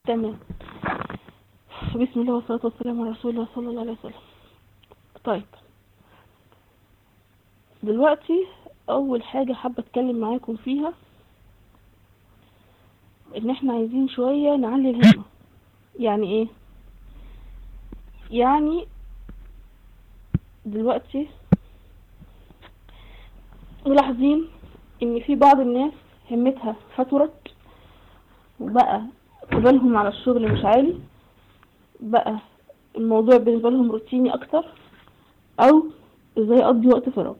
تمام بسم الله والصلاة والسلام على رسول الله صلى الله عليه وسلم طيب دلوقتي أول حاجة حابة أتكلم معاكم فيها إن إحنا عايزين شوية نعلي الهمة يعني إيه؟ يعني دلوقتي ملاحظين إن في بعض الناس همتها فترت وبقى إقبالهم على الشغل مش عالي بقى الموضوع بالنسبة لهم روتيني أكتر أو إزاي أقضي وقت فراغ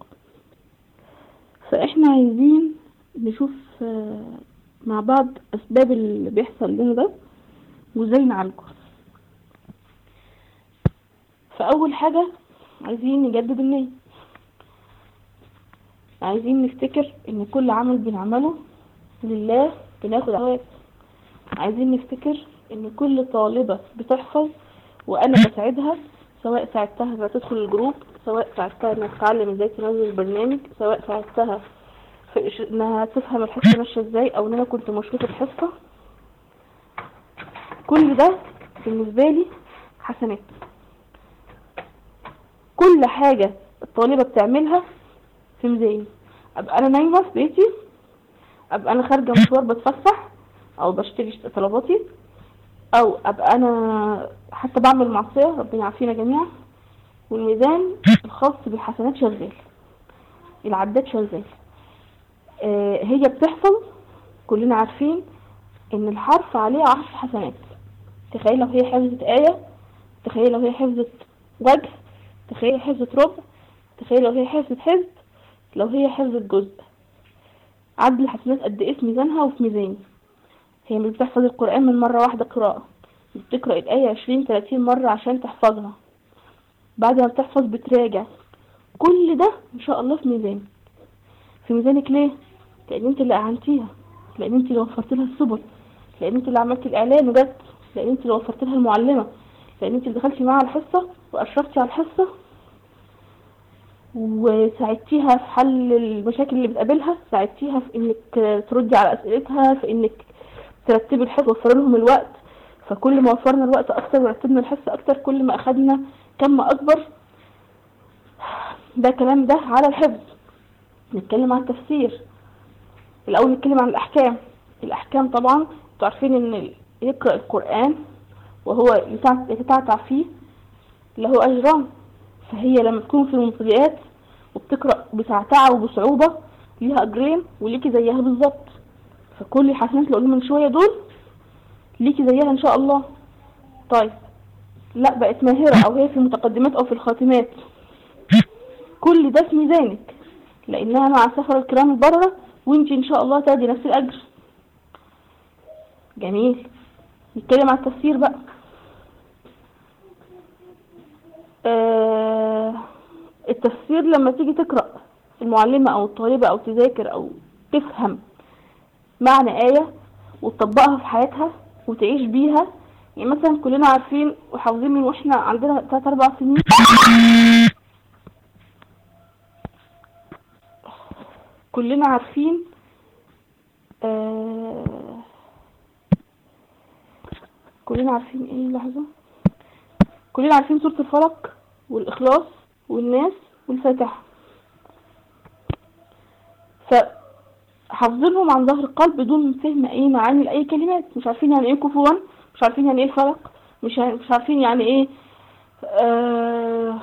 فإحنا عايزين نشوف آه، مع بعض أسباب اللي بيحصل لنا ده وإزاي نعالجه فأول حاجة عايزين نجدد النية عايزين نفتكر إن كل عمل بنعمله لله بناخد ثواب عايزين نفتكر ان كل طالبة بتحفظ وانا بساعدها سواء ساعدتها انها تدخل الجروب سواء ساعدتها انها تتعلم ازاي تنزل البرنامج سواء ساعدتها في إش- انها تفهم الحصة ماشية ازاي او ان انا كنت مشرفة حصة كل ده بالنسبة لي حسنات كل حاجة الطالبة بتعملها في ميزاني ابقى انا نايمة في بيتي ابقى انا خارجة مشوار بتفسح او بشتري طلباتي او ابقى انا حتى بعمل معصية ربنا يعافينا جميعا والميزان الخاص بالحسنات شغال العداد شغال آه هي بتحصل كلنا عارفين ان الحرف عليه عشر حسنات تخيل لو هي حفظت آية تخيل لو هي حفظت وجه تخيل هي حفظت ربع تخيل لو هي حفظت حزب لو هي حفظت جزء عدد الحسنات قد ايه في ميزانها وفي ميزاني هي مش بتحفظ القرآن من مرة واحدة قراءة بتقرأ الآية عشرين تلاتين مرة عشان تحفظها بعد ما بتحفظ بتراجع كل ده إن شاء الله في ميزان في ميزانك ليه؟ لأن انت اللي أعنتيها لأن انت اللي وفرت لها السبل لأن انت اللي عملت الإعلان وجت لأن انت اللي وفرت لها المعلمة لأن انت اللي دخلتي معاها الحصة وأشرفتي على الحصة وساعدتيها في حل المشاكل اللي بتقابلها ساعدتيها في انك تردي على اسئلتها في انك ترتبي الحصة توفري لهم الوقت فكل ما وفرنا الوقت اكتر ورتبنا الحصة اكتر كل ما اخدنا كم اكبر ده كلام ده على الحفظ نتكلم عن التفسير الاول نتكلم عن الاحكام الاحكام طبعا انتوا عارفين ان ال- يقرأ القرآن وهو يتع- يتعتع فيه له اجران فهي لما تكون في المنطقات وبتقرأ بتعتعة وبصعوبة ليها أجرين وليكي زيها بالظبط فكل الحسنات اللي قلنا من شوية دول ليكي زيها إن شاء الله طيب لا بقت ماهرة أو هي في المتقدمات أو في الخاتمات كل ده في ميزانك لأنها مع سفر الكرام البررة وانتي إن شاء الله تاخدي نفس الأجر جميل نتكلم عن التفسير بقى آه، التفسير لما تيجي تقرأ المعلمة أو الطالبة أو تذاكر أو تفهم معنى آية وتطبقها في حياتها وتعيش بيها يعني مثلا كلنا عارفين وحافظين من واحنا عندنا تلات أربع سنين كلنا عارفين آه كلنا عارفين ايه لحظة كلنا عارفين سورة الفلق والإخلاص والناس والفاتحة فحافظينهم عن ظهر القلب بدون فهم أي معاني لأي كلمات مش عارفين يعني ايه كفوا مش عارفين يعني ايه الفلق مش ع- مش عارفين يعني ايه آه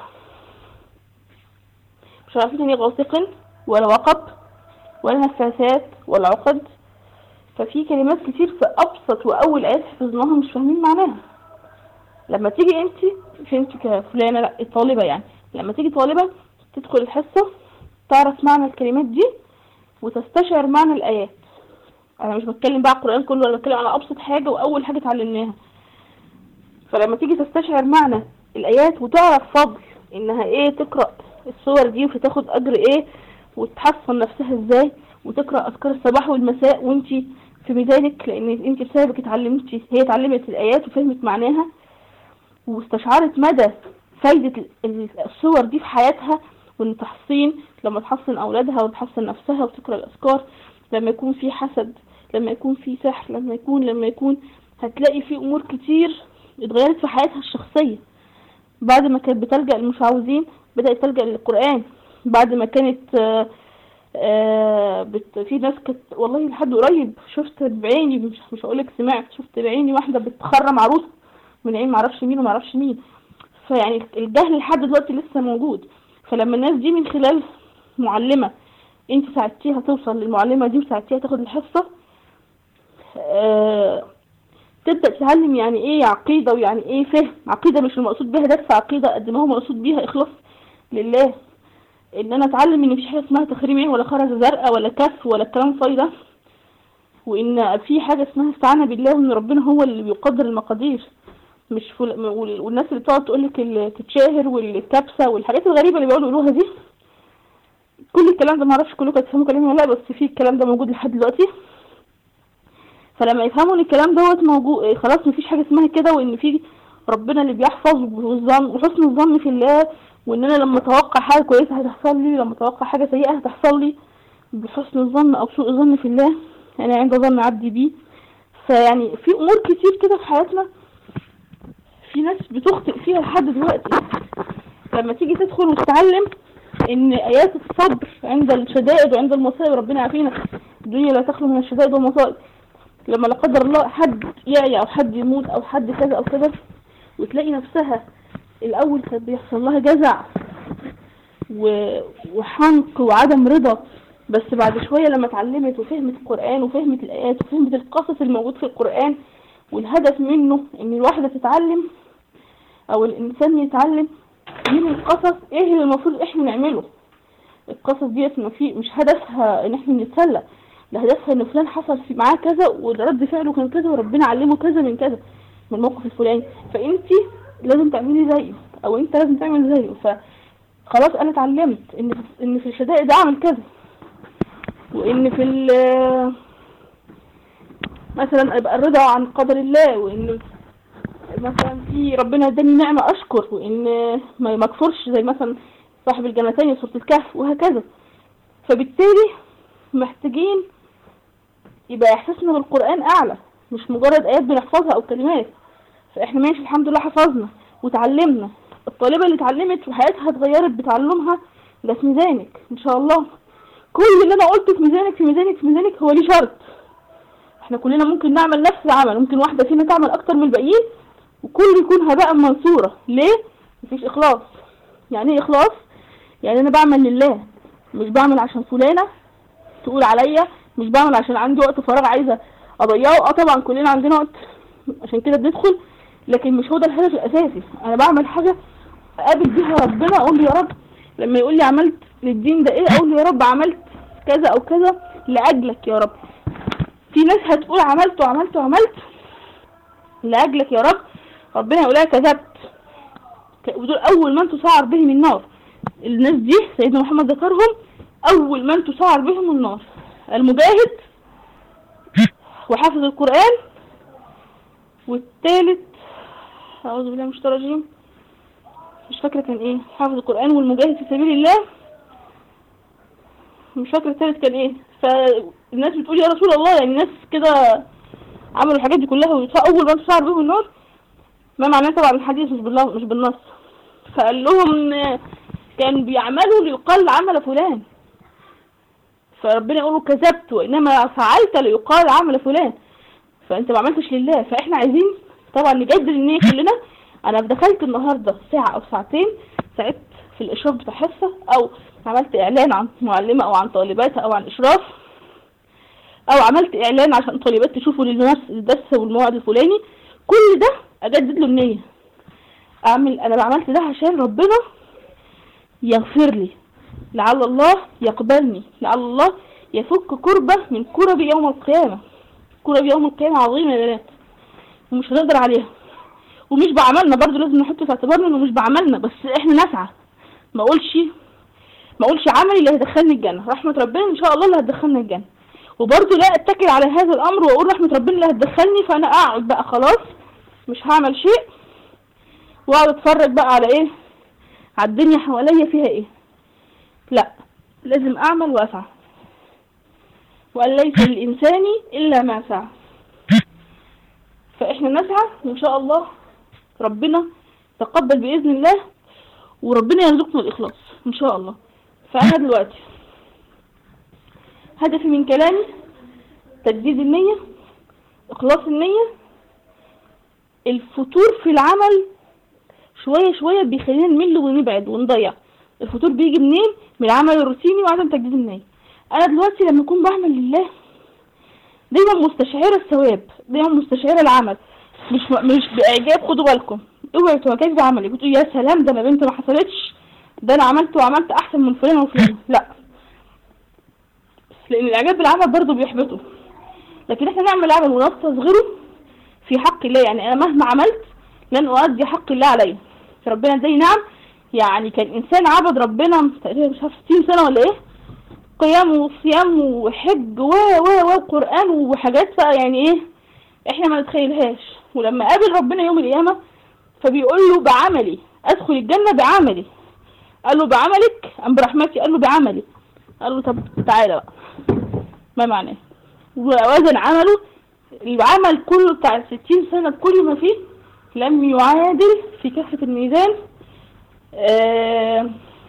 مش عارفين يعني ايه غاصق ولا وقب ولا نفاثات ولا عقد ففي كلمات كتير في أبسط وأول آيات حفظناها مش فاهمين معناها لما تيجي انت مش انت كفلانة لا الطالبة يعني لما تيجي طالبة تدخل الحصة تعرف معنى الكلمات دي وتستشعر معنى الآيات انا مش بتكلم بقى على القرآن كله انا بتكلم على ابسط حاجة واول حاجة اتعلمناها فلما تيجي تستشعر معنى الآيات وتعرف فضل انها ايه تقرأ الصور دي وتاخد اجر ايه وتحصن نفسها ازاي وتقرأ اذكار الصباح والمساء وانتي في ميزانك لان انت بسببك اتعلمتي هي اتعلمت الايات وفهمت معناها واستشعرت مدى فايدة ال- الصور دي في حياتها وان تحصين لما تحصن اولادها وتحصن نفسها وتقرأ الاذكار لما يكون في حسد لما يكون في سحر لما يكون لما يكون هتلاقي في امور كتير اتغيرت في حياتها الشخصية بعد ما كانت بتلجأ للمشعوذين بدأت تلجأ للقرآن بعد ما كانت آه، آه، بت... في ناس كانت والله لحد قريب شفت بعيني مش مش هقول لك سمعت شفت بعيني واحدة بتخرم عروسة من عين معرفش مين ومعرفش مين فيعني الجهل لحد دلوقتي لسه موجود فلما الناس دي من خلال معلمة انت ساعدتيها توصل للمعلمة دي وساعدتيها تاخد الحصة آه، تبدأ تتعلم يعني ايه عقيدة ويعني ايه فهم عقيدة مش المقصود بها درس عقيدة قد ما هو مقصود بيها اخلاص لله ان انا اتعلم ان مفيش حاجة اسمها تخريم عين ولا خرزة زرقاء ولا كف ولا الكلام الفاضي ده وان في حاجة اسمها استعانة بالله وان ربنا هو اللي بيقدر المقادير مش فل... وال- والناس اللي بتقعد تقول لك التتشاهر والكبسة والحاجات الغريبة اللي بيقعدوا يقولوها دي كل الكلام ده معرفش كلكم هتفهموا كلامي ولا لا بس في الكلام ده موجود لحد دلوقتي فلما يفهموا ان الكلام دوت موجود إيه، خلاص مفيش حاجه اسمها كده وان في ربنا اللي بيحفظ والظن وحسن الظن في الله وان انا لما اتوقع حاجه كويسه هتحصل لي لما اتوقع حاجه سيئه هتحصل لي بحسن الظن او سوء الظن في الله انا عند ظن عبدي بي فيعني في امور كتير كده في حياتنا في ناس بتخطئ فيها لحد دلوقتي لما تيجي تدخل وتتعلم ان ايات الصبر عند الشدائد وعند المصائب ربنا يعافينا الدنيا لا تخلو من الشدائد والمصائب لما لا قدر الله حد يعيا او حد يموت او حد كذا او كذا وتلاقي نفسها الاول كان بيحصل لها جزع و- وحنق وعدم رضا بس بعد شوية لما اتعلمت وفهمت القرآن وفهمت الآيات وفهمت القصص الموجود في القرآن والهدف منه ان الواحدة تتعلم او الانسان يتعلم من القصص ايه اللي المفروض احنا نعمله القصص ديت ما في مش هدفها ان احنا نتسلى ده هدفها ان فلان حصل في معاه كذا ورد فعله كان كذا وربنا علمه كذا من كذا من الموقف الفلاني فانت لازم تعملي زيه او انت لازم تعمل زيه فخلاص انا اتعلمت ان ان في الشدائد اعمل كذا وان في ال- مثلا ابقى الرضا عن قدر الله وان مثلا في ربنا اداني نعمة اشكر وان ما ما اكفرش زي مثلا صاحب الجنتين سورة الكهف وهكذا فبالتالي محتاجين يبقى احساسنا بالقرآن اعلى مش مجرد ايات بنحفظها او كلمات فاحنا ماشي الحمد لله حفظنا وتعلمنا الطالبة اللي اتعلمت وحياتها اتغيرت بتعلمها ده في ميزانك ان شاء الله كل اللي انا قلته في ميزانك في ميزانك في ميزانك هو ليه شرط احنا كلنا ممكن نعمل نفس العمل ممكن واحدة فينا تعمل اكتر من الباقيين وكل يكون هباء منصورة ليه؟ مفيش اخلاص يعني ايه اخلاص؟ يعني انا بعمل لله مش بعمل عشان فلانة تقول عليا مش بعمل عشان عندي وقت فراغ عايزة اضيعه اه طبعا كلنا عندنا وقت عشان كده بندخل لكن مش هو ده الهدف الاساسي انا بعمل حاجة اقابل بيها ربنا اقول له يا رب لما يقول لي عملت للدين ده ايه اقول له يا رب عملت كذا او كذا لاجلك يا رب في ناس هتقول عملت وعملت وعملت لاجلك يا رب ربنا يقول لها كذبت ك- ودول اول من تسعر بهم النار الناس دي سيدنا محمد ذكرهم اول من تسعر بهم النار المجاهد وحافظ القرآن والثالث اعوذ بالله من الشيطان الرجيم مش فاكرة كان ايه حافظ القرآن والمجاهد في سبيل الله مش فاكرة الثالث كان ايه فالناس بتقول يا رسول الله يعني الناس كده عملوا الحاجات دي كلها وأول من تسعر بهم النار ما معناه طبعا الحديث مش بالله مش بالنص فقال لهم إن كان بيعملوا ليقال عمل فلان فربنا يقول له كذبت وانما فعلت ليقال عمل فلان فانت ما عملتش لله فاحنا عايزين طبعا نجدد النية كلنا انا دخلت النهارده ساعة او ساعتين ساعدت في الاشراف بتاع حصة او عملت اعلان عن معلمة او عن طالباتها او عن اشراف او عملت اعلان عشان طالبات تشوفوا للناس الدرس والموعد الفلاني كل ده اجدد له النية اعمل انا عملت ده عشان ربنا يغفر لي لعل الله يقبلني لعل الله يفك كربة من كرب يوم القيامة كرب يوم القيامة عظيمة يا بنات ومش هنقدر عليها ومش بعملنا برضو لازم نحط في اعتبارنا انه مش بعملنا بس احنا نسعى ما اقولش ما اقولش عملي اللي هيدخلني الجنة رحمة ربنا ان شاء الله اللي هتدخلني الجنة وبرضو لا اتكل على هذا الامر واقول رحمة ربنا اللي هتدخلني فانا اقعد بقى خلاص مش هعمل شيء واقعد اتفرج بقى على ايه على الدنيا حواليا فيها ايه لا لازم اعمل واسعى وان ليس للانسان الا ما سعى فاحنا احنا نسعى وان شاء الله ربنا تقبل باذن الله وربنا يرزقنا الاخلاص ان شاء الله فانا دلوقتي هدفي من كلامي تجديد النية اخلاص النية الفتور في العمل شوية شوية بيخلينا نمل ونبعد ونضيع الفتور بيجي منين من العمل الروتيني وعدم تجديد النية انا دلوقتي لما اكون بعمل لله دايما مستشعرة الثواب دايما مستشعرة العمل مش مش باعجاب خدوا بالكم اوعي تعجبي بعملك وتقولي يا سلام ده انا بنت ما حصلتش ده انا عملت وعملت احسن من فلان وفلان لا لان الاعجاب بالعمل برضه بيحبطه لكن احنا نعمل عمل ونستصغره في حق الله يعني انا مهما عملت لن اؤدي حق الله عليا فربنا اداني نعم يعني كان انسان عبد ربنا تقريبا مش عارف 60 سنه ولا ايه قيام وصيام وحج و و وقران وحاجات بقى يعني ايه احنا ما نتخيلهاش ولما قابل ربنا يوم القيامه فبيقول له بعملي ادخل الجنه بعملي قال له بعملك ام برحمتي قال له بعملي قال له طب تعالى بقى ما معناه ووزن عمله العمل كله بتاع الستين سنة بكل ما فيه لم يعادل في كفة الميزان آه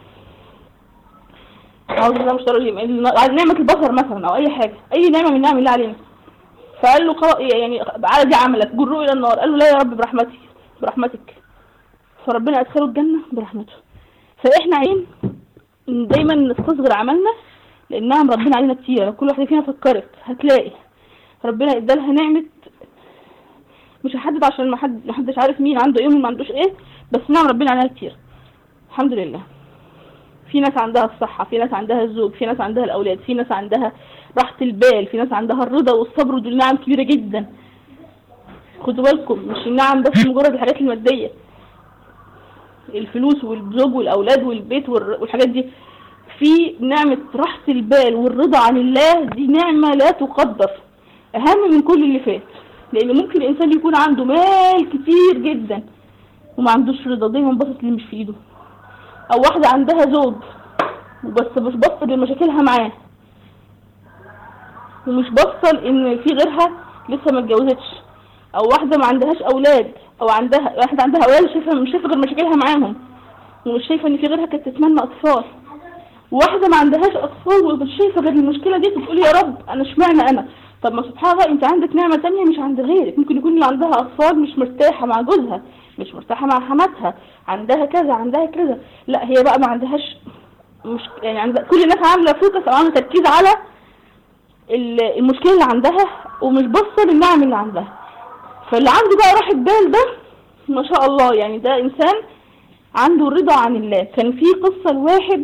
أعوذ بالله من الشيطان الرجيم نعمة البصر مثلا أو أي حاجة أي نعمة من نعم الله علينا فقال له قرأ يعني على دي عملك جره إلى النار قال له لا يا رب برحمتي برحمتك فربنا أدخله الجنة برحمته فإحنا عايزين دايما نستصغر عملنا لأن نعم ربنا علينا كتير لو كل واحدة فينا فكرت هتلاقي ربنا ادالها نعمة مش هحدد عشان ما حد محدش عارف مين عنده ايه ومين ما عندوش ايه بس نعم ربنا عليها كتير الحمد لله في ناس عندها الصحة في ناس عندها الزوج في ناس عندها الأولاد في ناس عندها راحة البال في ناس عندها الرضا والصبر ودول نعم كبيرة جدا خدوا بالكم مش النعم بس مجرد الحاجات المادية الفلوس والزوج والأولاد والبيت والحاجات دي في نعمة راحة البال والرضا عن الله دي نعمة لا تقدر أهم من كل اللي فات لأن ممكن الإنسان يكون عنده مال كتير جدا وما عندوش رضا دايما باصص اللي مش في إيده أو واحدة عندها زوج وبس مش باصة لمشاكلها معاه ومش باصة إن في غيرها لسه ما اتجوزتش أو واحدة ما عندهاش أولاد أو عندها واحدة عندها أولاد شايفة مش شايفة غير مشاكلها معاهم ومش شايفة إن في غيرها كانت تتمنى أطفال وواحدة ما عندهاش أطفال ومش شايفة غير المشكلة دي تقول يا رب أنا اشمعنى أنا طب ما سبحان الله انت عندك نعمة تانية مش عند غيرك ممكن يكون اللي عندها اطفال مش مرتاحة مع جوزها مش مرتاحة مع حماتها عندها كذا عندها كذا لا هي بقى ما عندهاش مش يعني عند كل الناس عاملة فوكس او عاملة تركيز على المشكلة اللي عندها ومش باصة للنعم اللي عندها فاللي عنده بقى راحة بال ده ما شاء الله يعني ده انسان عنده رضا عن الله كان في قصة لواحد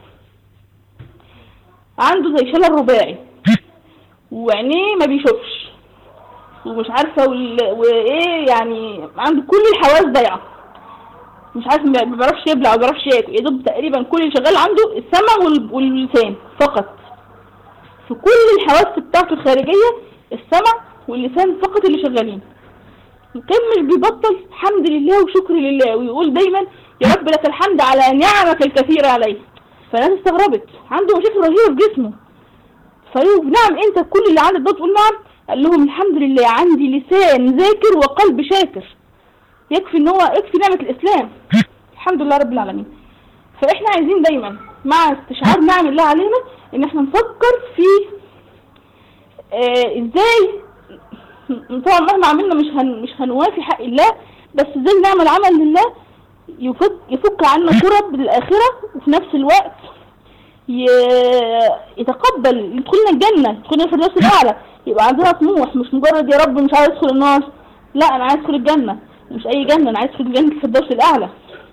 عنده زي شلل رباعي وعينيه ما بيشوفش ومش عارفه وال... وايه يعني عنده كل الحواس ضايعه مش عارف ما بيعرفش يبلع ما بيعرفش ياكل يا دوب تقريبا كل اللي شغال عنده السمع وال... واللسان فقط في كل الحواس بتاعته الخارجيه السمع واللسان فقط اللي شغالين كان مش بيبطل حمد لله وشكر لله ويقول دايما يا رب لك الحمد على نعمك الكثيره عليه فالناس استغربت عنده مشاكل رهيبه في جسمه فيقول نعم انت كل اللي عندك ده تقول نعم قال لهم الحمد لله عندي لسان ذاكر وقلب شاكر يكفي ان هو يكفي نعمة الاسلام الحمد لله رب العالمين فاحنا عايزين دايما مع استشعار نعم الله علينا ان احنا نفكر في آه ازاي طبعا مهما عملنا مش هن مش هنوافي حق الله بس ازاي نعمل عمل لله يفك يفك عنا كرب للاخره وفي نفس الوقت يتقبل يدخلنا الجنة يدخلنا في الناس الأعلى يبقى عندنا طموح مش مجرد يا رب مش عايز ادخل النار لا أنا عايز ادخل الجنة مش أي جنة أنا عايز ادخل جنة الفردوس الأعلى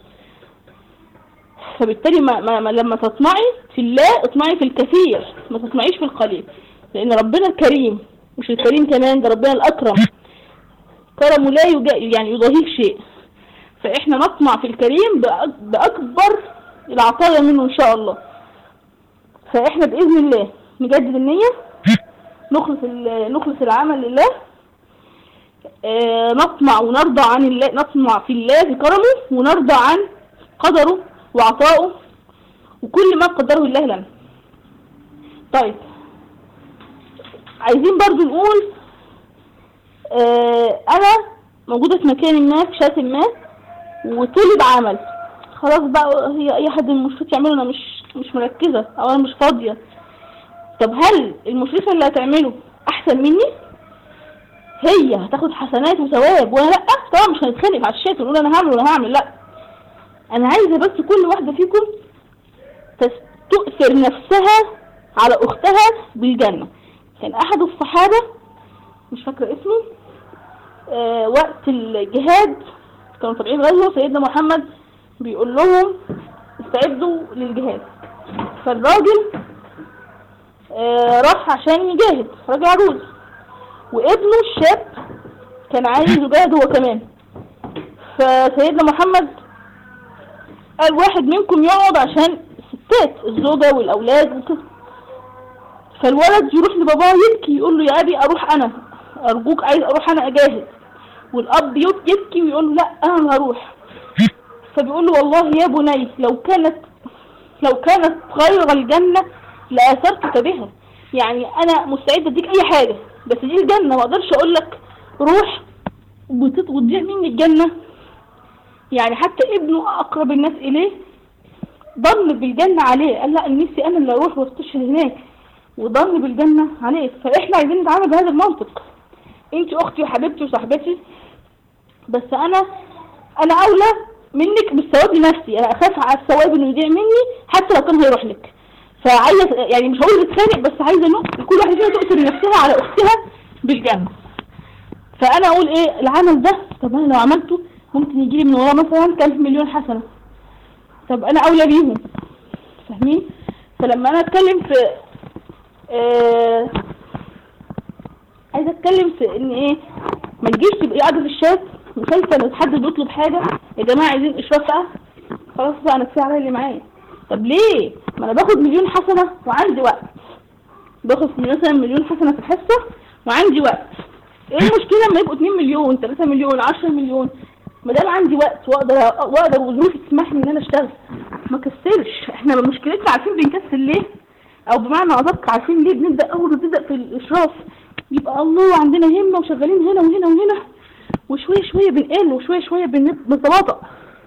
فبالتالي ما, ما, ما لما تطمعي في الله اطمعي في الكثير ما تطمعيش في القليل لأن ربنا الكريم مش الكريم كمان ده ربنا الأكرم كرمه لا يجا يعني يضاهيه شيء فإحنا نطمع في الكريم بأكبر العطايا منه إن شاء الله فاحنا باذن الله نجدد النية نخلص نخلص العمل لله اه نطمع ونرضى عن الله نطمع في الله في كرمه ونرضى عن قدره وعطائه وكل ما قدره الله لنا طيب عايزين برضو نقول اه انا موجودة في مكان ما في شات ما وطلب عمل خلاص بقى هي اي حد من المشرفات يعمله انا مش مش مركزة او انا مش فاضية طب هل المشرفة اللي هتعمله احسن مني هي هتاخد حسنات وثواب وانا لا طبعا مش هنتخانق على الشات ونقول انا هعمل ولا هعمل لا انا عايزة بس كل واحدة فيكم تس- تؤثر نفسها على اختها بالجنة كان احد الصحابة مش فاكرة اسمه آه وقت الجهاد كانوا طالعين غزوة سيدنا محمد بيقول لهم استعدوا للجهاد فالراجل آه راح عشان يجاهد راجل عجوز وابنه الشاب كان عايز يجاهد هو كمان فسيدنا محمد قال واحد منكم يقعد عشان الستات الزوجة والأولاد وكده فالولد يروح لباباه يبكي يقول له يا أبي أروح أنا أرجوك عايز أروح أنا أجاهد والأب يب- يبكي ويقول له لا أنا هروح فبيقول له والله يا بني لو كانت لو كانت غير الجنة لآثرتك بها يعني أنا مستعد أديك أي حاجة بس دي الجنة ما أقدرش أقول لك روح وتط- وتضيع مني الجنة يعني حتى ابنه أقرب الناس إليه ظن بالجنة عليه قال لا نفسي أنا اللي أروح واستشهد هناك وظن بالجنة عليه فإحنا عايزين نتعامل بهذا المنطق أنت أختي وحبيبتي وصاحبتي بس أنا أنا أولى منك بالثواب لنفسي أنا أخاف على الثواب إنه يضيع مني حتى لو كان هيروح لك فعايزة يعني مش هقول نتخانق بس عايزة نق- كل واحدة فينا تؤثر نفسها على أختها بالجنة فأنا أقول إيه العمل ده طب أنا لو عملته ممكن يجيلي من وراه مثلا كام مليون حسنة طب أنا أولى بيهم فاهمين فلما أنا أتكلم في آه عايزة أتكلم في إن إيه ما تجيش تبقي قاعدة في الشات وشايفة إن حد بيطلب حاجة يا جماعة عايزين إشراف بقى خلاص بقى أنا كفاية عليا اللي معايا طب ليه؟ ما أنا باخد مليون حسنة وعندي وقت باخد مثلا مليون حسنة في الحصة وعندي وقت ايه المشكلة لما يبقوا 2 مليون 3 مليون 10 مليون ما دام عندي وقت واقدر واقدر وظروفي تسمح لي ان انا اشتغل ما كسلش احنا مشكلتنا عارفين بنكسل ليه او بمعنى ادق عارفين ليه بنبدا اول ما بنبدا في الاشراف يبقى الله عندنا همه وشغالين هنا وهنا وهنا وشويه شويه بنقل وشويه شويه بن- بنتباطأ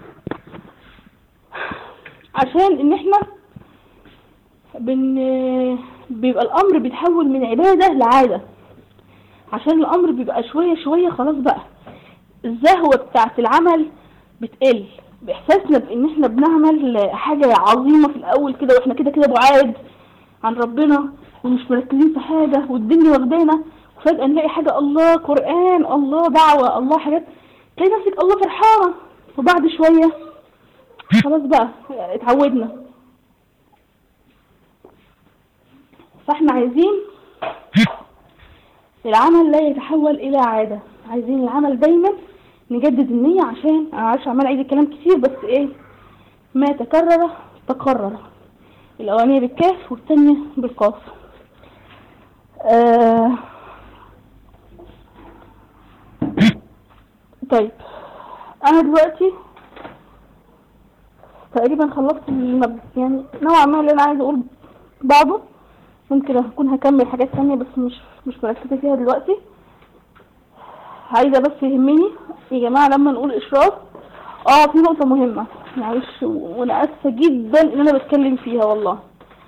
عشان ان احنا بن بيبقى الامر بيتحول من عباده لعاده عشان الامر بيبقى شويه شويه خلاص بقى الزهوه بتاعت العمل بتقل باحساسنا بان احنا بنعمل حاجه عظيمه في الاول كده واحنا كده كده بعاد عن ربنا ومش مركزين في حاجه والدنيا واخدانا وفجاه نلاقي حاجه الله قران الله دعوه الله حاجات تلاقي نفسك الله فرحانه وبعد شويه خلاص بقى اتعودنا فاحنا عايزين العمل لا يتحول الى عادة عايزين العمل دايما نجدد النية عشان انا عارفه عمال اعيد الكلام كتير بس ايه ما تكرر تقرر الاولانية بالكاف والثانية بالقاف آه طيب انا دلوقتي تقريبا خلصت المب... يعني نوعا ما اللي انا عايزه اقول بعضه ممكن اكون هكمل حاجات تانية بس مش مش مركزة فيها دلوقتي عايزة بس يهمني يا جماعة لما نقول اشراف اه في نقطة مهمة معلش و- وانا اسفة جدا ان انا بتكلم فيها والله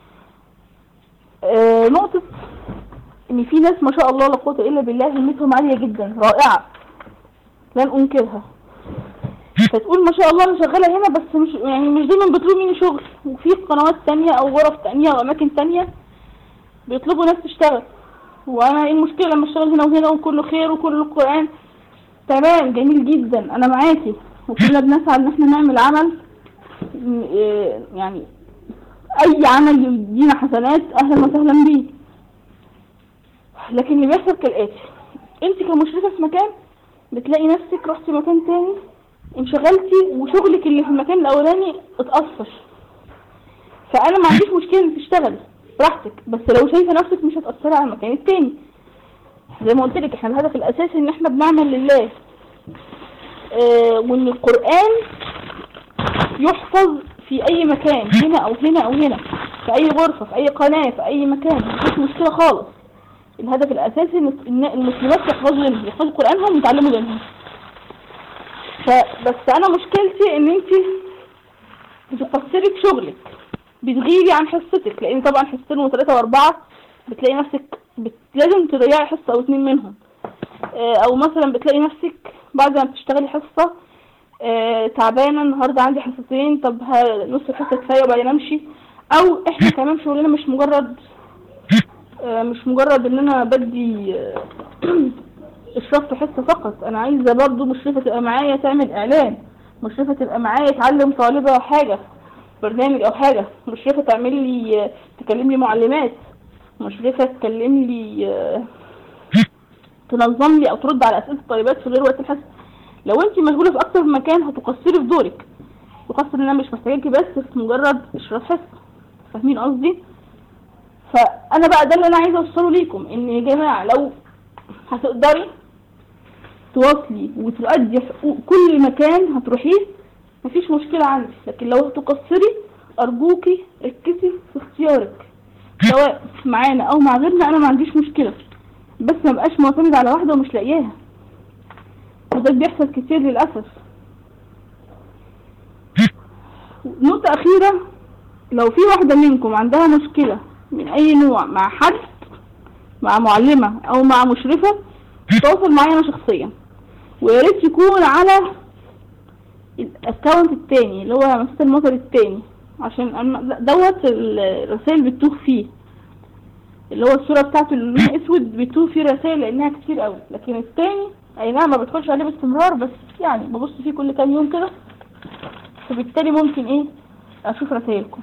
آه نقطة ان في ناس ما شاء الله لا قوة الا بالله همتهم عالية جدا رائعة لن انكرها فتقول ما شاء الله انا شغالة هنا بس مش يعني مش دايما بيطلبوا مني شغل وفي قنوات تانية او غرف تانية او اماكن تانية بيطلبوا ناس تشتغل وانا ايه المشكلة لما اشتغل هنا وهنا وكله خير وكله القرآن تمام جميل جدا انا معاكي وكلنا بنسعى ان احنا نعمل عمل م- إيه يعني اي عمل يدينا حسنات اهلا وسهلا بيه لكن اللي بيحصل كالاتي انت كمشرفة في مكان بتلاقي نفسك رحتي مكان تاني انشغلتي وشغلك اللي في المكان الاولاني اتأثر فانا ما عنديش مشكلة انك تشتغلي براحتك بس لو شايفة نفسك مش هتأثري على المكان التاني زي ما قلت لك احنا الهدف الاساسي ان احنا بنعمل لله اه وان القرآن يحفظ في اي مكان هنا او هنا او هنا في اي غرفة في اي قناة في اي مكان مفيش مشكلة خالص الهدف الاساسي ان إن المسلمات يحفظوا دينهم يحفظوا قرآنهم ويتعلموا دينهم فبس انا مشكلتي ان انت بتقصري في شغلك بتغيبي عن حصتك لان طبعا حصتين وثلاثة واربعة بتلاقي نفسك بت... لازم تضيعي حصة او اتنين منهم آه، او مثلا بتلاقي نفسك بعد ما بتشتغلي حصة آه، تعبانة النهاردة عندي حصتين طب ه- نص الحصة كفاية وبعدين امشي او احنا كمان شغلنا مش مجرد آه، مش مجرد ان انا بدي آه، اشراف في حصة فقط انا عايزة برضو مشرفة تبقى معايا تعمل اعلان مشرفة تبقى معايا تعلم طالبة حاجة برنامج او حاجة مشرفة تعمل لي آه، تكلم لي معلمات مشرفة تكلم لي آه، تنظم لي او ترد على اسئله الطالبات في غير وقت الحصه لو انت مشغوله في اكتر من مكان هتقصري في دورك وخاصه ان انا مش محتاجاكي بس في مجرد اشراف حصه فاهمين قصدي فانا بقى ده اللي انا عايزه اوصله ليكم ان يا جماعه لو هتقدري تواصلي وتؤدي حقوق كل مكان هتروحيه مفيش مشكله عندي لكن لو هتقصري ارجوكي ركزي في اختيارك سواء معانا او مع غيرنا انا ما عنديش مشكله بس ما بقاش معتمد على واحده ومش لاقياها وده بيحصل كتير للاسف نقطة أخيرة لو في واحدة منكم عندها مشكلة من أي نوع مع حد مع معلمة أو مع مشرفة تواصل معايا أنا شخصيا ويا ريت يكون على الاكونت التاني اللي هو مسات المطر التاني عشان أنا- دوت الرسائل بتتوه فيه اللي هو الصورة بتاعته اللي لونها اسود بتوه فيه رسائل لانها كتير قوي لكن التاني اي نعم ما بدخلش عليه باستمرار بس يعني ببص فيه كل كام يوم كده فبالتالي ممكن ايه اشوف رسائلكم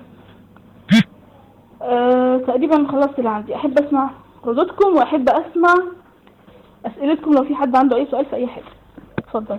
آه تقريبا خلصت اللي عندي احب اسمع ردودكم واحب اسمع اسئلتكم لو في حد عنده اي سؤال في اي حاجة اتفضل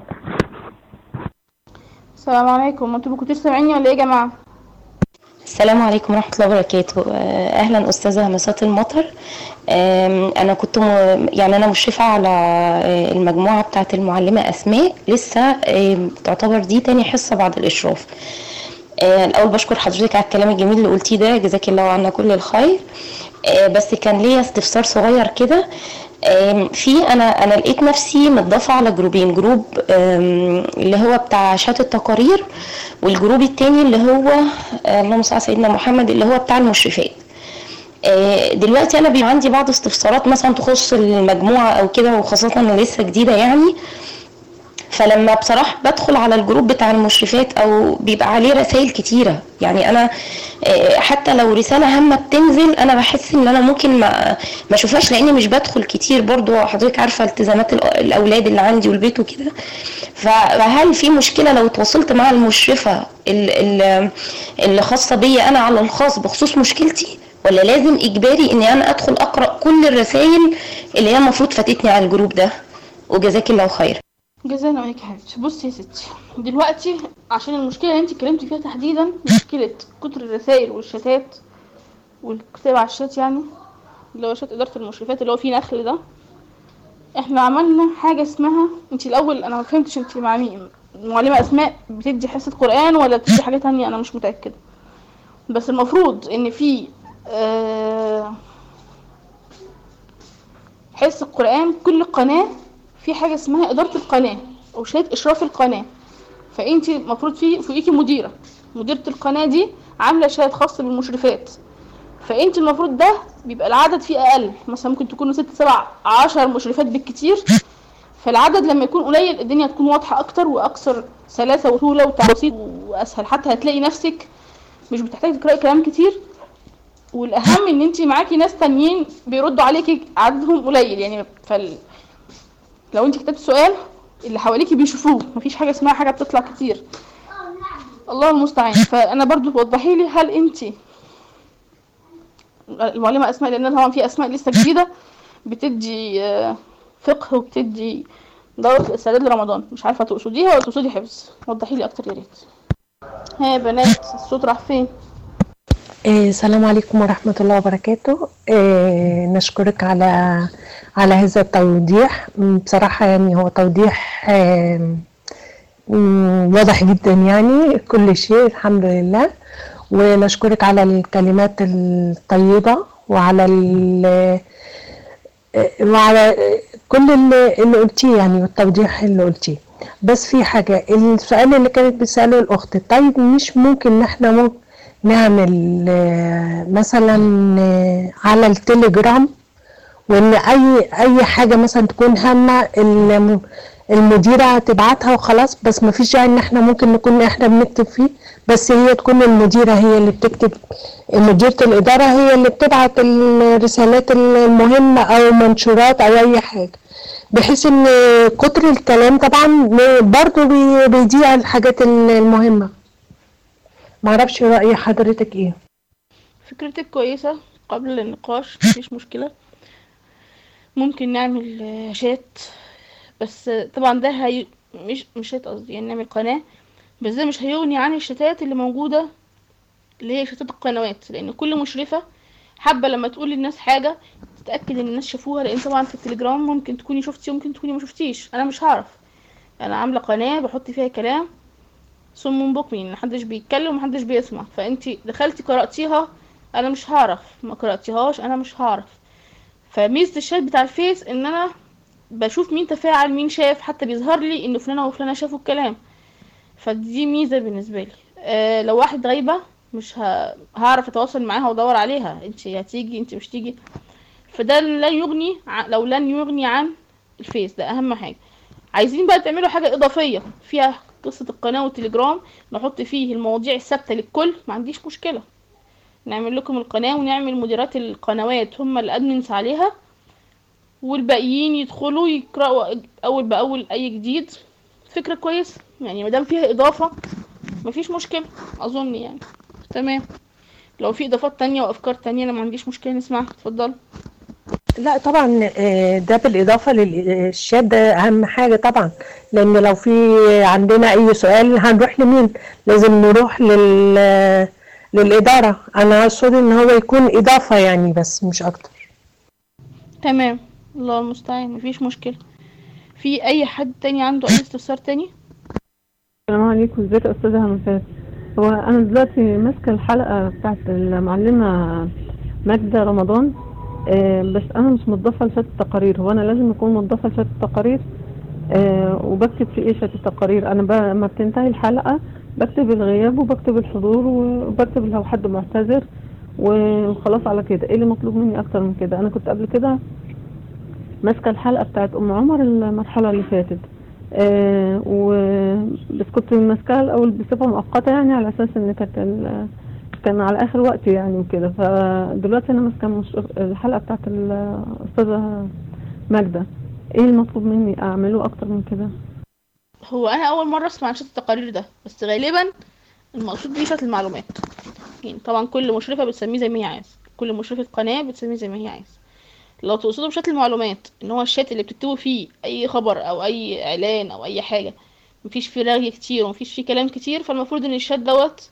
السلام عليكم انتوا ما كنتوش سامعيني ولا ايه يا جماعه السلام عليكم ورحمة الله وبركاته آه، أهلا أستاذة همسات المطر آم، أنا كنت م... يعني أنا مشرفة على آه، المجموعة بتاعة المعلمة أسماء لسه آم، تعتبر دي تاني حصة بعد الإشراف آه، الأول بشكر حضرتك على الكلام الجميل اللي قلتيه ده جزاك الله عنا كل الخير آه، بس كان ليا استفسار صغير كده آم، في انا انا لقيت نفسي متضافه على جروبين جروب آم، اللي هو بتاع شات التقارير والجروب التاني اللي هو آه، اللهم صل على سيدنا محمد اللي هو بتاع المشرفات آه، دلوقتي انا بيبقى عندي بعض استفسارات مثلا تخص المجموعه او كده وخاصه انا لسه جديده يعني فلما بصراحة بدخل على الجروب بتاع المشرفات او بيبقى عليه رسائل كتيرة يعني انا آه، حتى لو رسالة هامة بتنزل انا بحس ان انا ممكن ما ما اشوفهاش لاني مش بدخل كتير برضو حضرتك عارفة التزامات الأ- الاولاد اللي عندي والبيت وكده ف- فهل في مشكلة لو تواصلت مع المشرفة ال- ال- اللي خاصة بيا انا على الخاص بخصوص مشكلتي ولا لازم اجباري اني انا ادخل اقرا كل الرسائل اللي هي المفروض فاتتني على الجروب ده وجزاك الله خير جزانا عليك يا حبيبتي بصي يا ستي دلوقتي عشان المشكله اللي انت اتكلمتي فيها تحديدا مشكله كتر الرسائل والشتات والكتابه على الشات يعني اللي هو شات اداره المشرفات اللي هو فيه نخل ده احنا عملنا حاجه اسمها انت الاول انا ما فهمتش انت مع مين معلمه اسماء بتدي حصه قران ولا بتدي حاجه تانية انا مش متاكده بس المفروض ان في آه حصة القرآن كل قناة في حاجة اسمها إدارة القناة أو شهادة إشراف القناة فأنت المفروض في فوقيكي مديرة مديرة القناة دي عاملة شهادة خاصة بالمشرفات فأنت المفروض ده بيبقى العدد فيه أقل مثلا ممكن تكونوا ست سبع عشر مشرفات بالكتير فالعدد لما يكون قليل الدنيا تكون واضحة أكتر وأكثر سلاسة وسهولة وتبسيط وأسهل حتى هتلاقي نفسك مش بتحتاجي تقرأي كلام كتير والاهم ان انت معاكي ناس تانيين بيردوا عليكي عددهم قليل يعني فال... لو انت كتبت سؤال اللي حواليكي بيشوفوه مفيش حاجه اسمها حاجه بتطلع كتير الله المستعان فانا برضو وضحي لي هل انت المعلمه اسماء لان طبعا في اسماء لسه جديده بتدي آه، فقه وبتدي دورة الاستعداد لرمضان مش عارفه تقصديها ولا تقصدي حفظ وضحي لي اكتر يا ريت ها يا بنات الصوت راح فين إيه، السلام عليكم ورحمة الله وبركاته إيه، نشكرك على على هذا التوضيح م، بصراحة يعني هو توضيح آم، م، واضح جدا يعني كل شيء الحمد لله ونشكرك على الكلمات الطيبة وعلى ال- وعلى كل اللي اللي قلتيه يعني والتوضيح اللي قلتيه بس في حاجة السؤال اللي كانت بتسأله الأخت طيب مش ممكن إن احنا ممكن نعمل آه، مثلا آه، على التليجرام وإن أي أي حاجة مثلا تكون هامة الم- المديرة تبعتها وخلاص بس مفيش داعي إن احنا ممكن نكون احنا بنكتب فيه بس هي تكون المديرة هي اللي بتكتب مديرة الإدارة هي اللي بتبعت الرسالات المهمة أو منشورات أو أي حاجة بحيث ان كتر الكلام طبعا برضو بي- بيضيع الحاجات المهمة معرفش رأي حضرتك ايه فكرتك كويسة قبل النقاش مفيش مشكلة ممكن نعمل آه، شات بس آه، طبعا ده هي مش مش شات قصدي يعني نعمل قناة بس ده مش هيغني عن الشتات اللي موجودة اللي هي شتات القنوات لأن كل مشرفة حابة لما تقول للناس حاجة تتأكد ان الناس شافوها لأن طبعا في التليجرام ممكن تكوني شفتي ممكن تكوني ما شفتيش أنا مش هعرف أنا عاملة قناة بحط فيها كلام صم بكم يعني محدش بيتكلم ومحدش بيسمع فانتي دخلتي قرأتيها انا مش هعرف ما قرأتيهاش انا مش هعرف فميزة الشات بتاع الفيس ان انا بشوف مين تفاعل مين شاف حتى بيظهر لي ان فلانة وفلانة شافوا الكلام فدي ميزة بالنسبة لي أه لو واحد غايبة مش ه... هعرف اتواصل معاها وادور عليها انت هتيجي انت مش تيجي فده لن يغني ع... لو لن يغني عن الفيس ده اهم حاجة عايزين بقى تعملوا حاجة اضافية فيها قصة القناة والتليجرام نحط فيه المواضيع الثابتة للكل ما عنديش مشكلة نعمل لكم القناة ونعمل مديرات القنوات هم الادمنز عليها والباقيين يدخلوا يقرأوا اول باول اي جديد فكرة كويسة يعني مادام فيها اضافة مفيش مشكلة اظن يعني تمام لو في اضافات تانية وافكار تانية انا ما عنديش مشكلة نسمعها اتفضل لا طبعا آه، ده بالإضافة للشات ده أهم حاجة طبعا لأن لو في عندنا أي سؤال هنروح لمين لازم نروح لل للإدارة أنا أقصد إن هو يكون إضافة يعني بس مش أكتر تمام الله المستعان مفيش مشكلة في اي حد تاني عنده اي استفسار تاني السلام عليكم ازيك يا استاذه همسات هو انا دلوقتي ماسكه الحلقه بتاعت المعلمه ماجده رمضان آه، بس انا مش مضافه لشات التقارير هو انا لازم اكون مضافه لشات التقارير آه، وبكتب في ايه شات التقارير انا ب... لما بتنتهي الحلقه بكتب الغياب وبكتب الحضور وبكتب لو حد معتذر وخلاص على كده ايه اللي مطلوب مني اكتر من كده انا كنت قبل كده ماسكه الحلقه بتاعت ام عمر المرحله اللي فاتت آه و بس كنت ماسكاها الاول بصفه مؤقته يعني على اساس ان كانت ال- كان على اخر وقت يعني وكده فدلوقتي انا ماسكه مش- الحلقه بتاعت الاستاذه ماجده ايه المطلوب مني اعمله اكتر من كده هو انا اول مره اسمع عن شات التقارير ده بس غالبا المقصود بيه شات المعلومات يعني طبعا كل مشرفه بتسميه زي ما هي عايز كل مشرفه قناه بتسميه زي ما هي عايز لو تقصدوا بشات المعلومات ان هو الشات اللي بتكتبوا فيه اي خبر او اي اعلان او اي حاجه مفيش فيه رغي كتير ومفيش فيه كلام كتير فالمفروض ان الشات دوت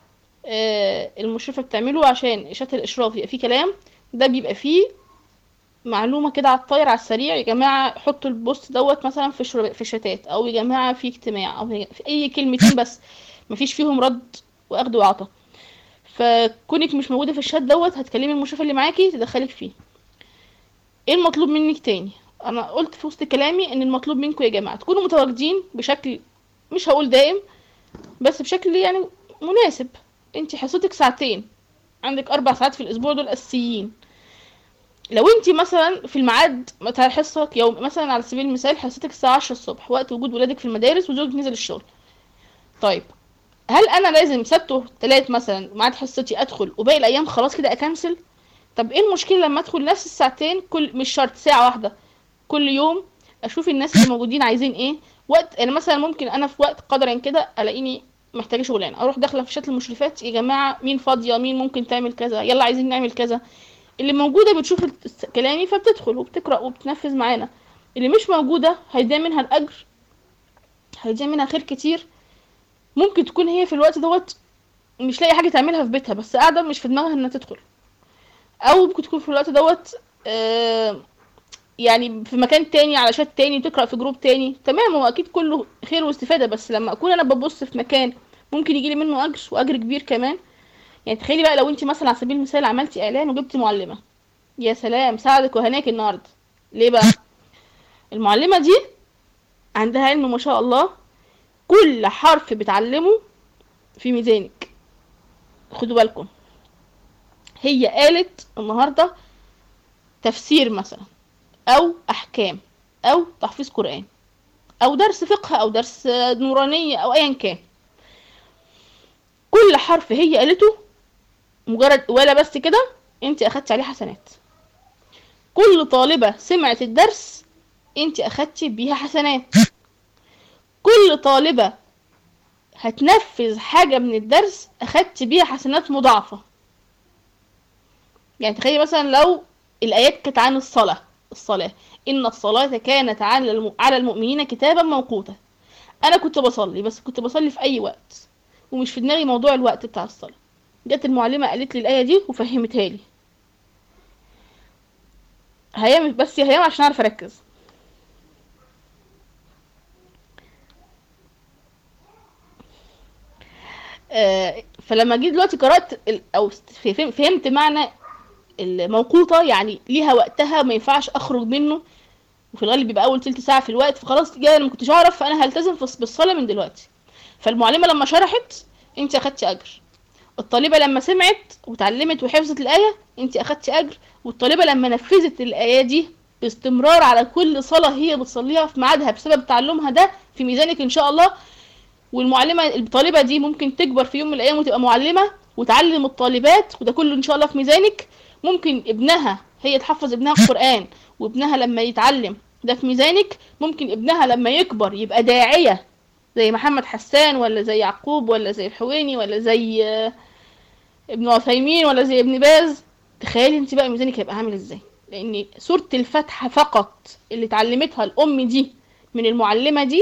آه، المشرفه بتعمله عشان شات الاشراف يبقى فيه كلام ده بيبقى فيه معلومه كده على الطاير على السريع يا جماعه حطوا البوست دوت مثلا في شر- في الشتات او يا جماعه في اجتماع او في اي كلمتين بس مفيش فيهم رد واخد وعطا فكونك مش موجوده في الشات دوت هتكلمي المشرفه اللي معاكي تدخلك فيه ايه المطلوب منك تاني انا قلت في وسط كلامي ان المطلوب منكم يا جماعه تكونوا متواجدين بشكل مش هقول دائم بس بشكل يعني مناسب انت حصتك ساعتين عندك اربع ساعات في الاسبوع دول اساسيين لو انت مثلا في الميعاد بتاع الحصه يوم مثلا على سبيل المثال حصتك الساعه 10 الصبح وقت وجود ولادك في المدارس وزوجك نزل الشغل طيب هل انا لازم سبت وتلات مثلا ميعاد حصتي ادخل وباقي الايام خلاص كده اكنسل طب ايه المشكله لما ادخل نفس الساعتين كل مش شرط ساعه واحده كل يوم اشوف الناس اللي موجودين عايزين ايه وقت انا مثلا ممكن انا في وقت قدرا كده الاقيني محتاجه شغلانه اروح داخله في شات المشرفات يا جماعه مين فاضيه مين ممكن تعمل كذا يلا عايزين نعمل كذا اللي موجوده بتشوف الس- كلامي فبتدخل وبتقرا وبتنفذ معانا اللي مش موجوده هيضيع منها الاجر هيضيع منها خير كتير ممكن تكون هي في الوقت دوت مش لاقي حاجه تعملها في بيتها بس قاعده مش في دماغها انها تدخل او ممكن تكون في الوقت دوت آه، يعني في مكان تاني على شات تاني تقرا في جروب تاني تمام هو اكيد كله خير واستفاده بس لما اكون انا ببص في مكان ممكن يجي لي منه اجر واجر كبير كمان يعني تخيلي بقى لو انت مثلا على سبيل المثال عملتي اعلان وجبتي معلمه يا سلام ساعدك وهناك النهارده ليه بقى المعلمه دي عندها علم ما شاء الله كل حرف بتعلمه في ميزانك خدوا بالكم هي قالت النهارده تفسير مثلا او احكام او تحفيظ قران او درس فقه او درس نورانيه او ايا كان كل حرف هي قالته مجرد ولا بس كده انت اخدتي عليه حسنات كل طالبة سمعت الدرس انت اخدتي بيها حسنات كل طالبة هتنفذ حاجة من الدرس اخدتي بيها حسنات مضاعفة يعني تخيلي مثلا لو الآيات كانت عن الصلاة الصلاة إن الصلاة كانت على الم- على المؤمنين كتابا موقوتا أنا كنت بصلي بس كنت بصلي في أي وقت ومش في دماغي موضوع الوقت بتاع الصلاة جت المعلمة قالت لي الآية دي وفهمتها لي هيام بس يا هيام عشان أعرف أركز آه، فلما جيت دلوقتي قرأت ال- أو فهم- فهمت معنى الموقوتة يعني ليها وقتها ما ينفعش أخرج منه وفي الغالب بيبقى أول تلت ساعة في الوقت فخلاص جاي أنا ما كنتش أعرف فأنا هلتزم في- بالصلاة من دلوقتي فالمعلمة لما شرحت أنت أخدتي أجر الطالبة لما سمعت وتعلمت وحفظت الآية أنت أخدتي أجر والطالبة لما نفذت الآية دي باستمرار على كل صلاة هي بتصليها في ميعادها بسبب تعلمها ده في ميزانك إن شاء الله والمعلمة الطالبة دي ممكن تكبر في يوم من الأيام وتبقى معلمة وتعلم الطالبات وده كله إن شاء الله في ميزانك ممكن ابنها هي تحفظ ابنها القرآن وابنها لما يتعلم ده في ميزانك ممكن ابنها لما يكبر يبقى داعية زي محمد حسان ولا زي يعقوب ولا زي الحويني ولا زي آه، ابن عثيمين ولا زي ابن باز تخيلي انت بقى ميزانك هيبقى عامل ازاي لان سورة الفاتحة فقط اللي اتعلمتها الام دي من المعلمة دي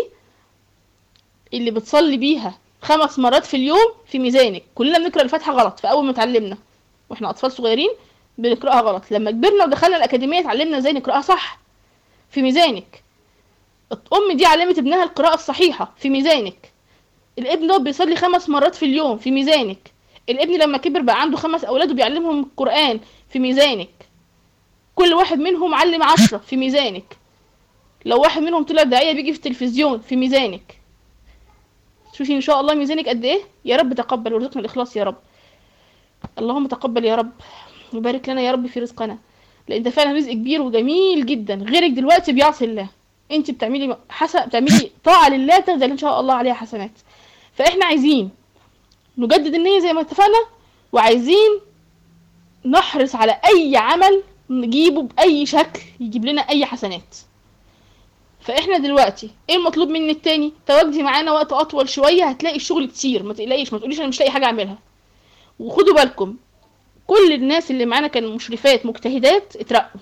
اللي بتصلي بيها خمس مرات في اليوم في ميزانك كلنا بنقرا الفاتحه غلط في اول ما اتعلمنا واحنا اطفال صغيرين بنقراها غلط لما كبرنا ودخلنا الاكاديميه اتعلمنا ازاي نقراها صح في ميزانك الام دي علمت ابنها القراءه الصحيحه في ميزانك الابن ده بيصلي خمس مرات في اليوم في ميزانك الابن لما كبر بقى عنده خمس اولاد وبيعلمهم القران في ميزانك كل واحد منهم علم عشرة في ميزانك لو واحد منهم طلع داعيه بيجي في التلفزيون في ميزانك شوفي ان شاء الله ميزانك قد ايه يا رب تقبل وارزقنا الاخلاص يا رب اللهم تقبل يا رب وبارك لنا يا رب في رزقنا لان ده فعلا رزق كبير وجميل جدا غيرك دلوقتي بيعصي الله انت بتعملي حسن بتعملي طاعه لله تنزل ان شاء الله عليها حسنات فاحنا عايزين نجدد النيه زي ما اتفقنا وعايزين نحرص على اي عمل نجيبه باي شكل يجيب لنا اي حسنات فاحنا دلوقتي ايه المطلوب منك تاني تواجدي معانا وقت اطول شويه هتلاقي الشغل كتير ما تقلقيش ما تقوليش انا مش لاقي حاجه اعملها وخدوا بالكم كل الناس اللي معانا كانوا مشرفات مجتهدات اترقوا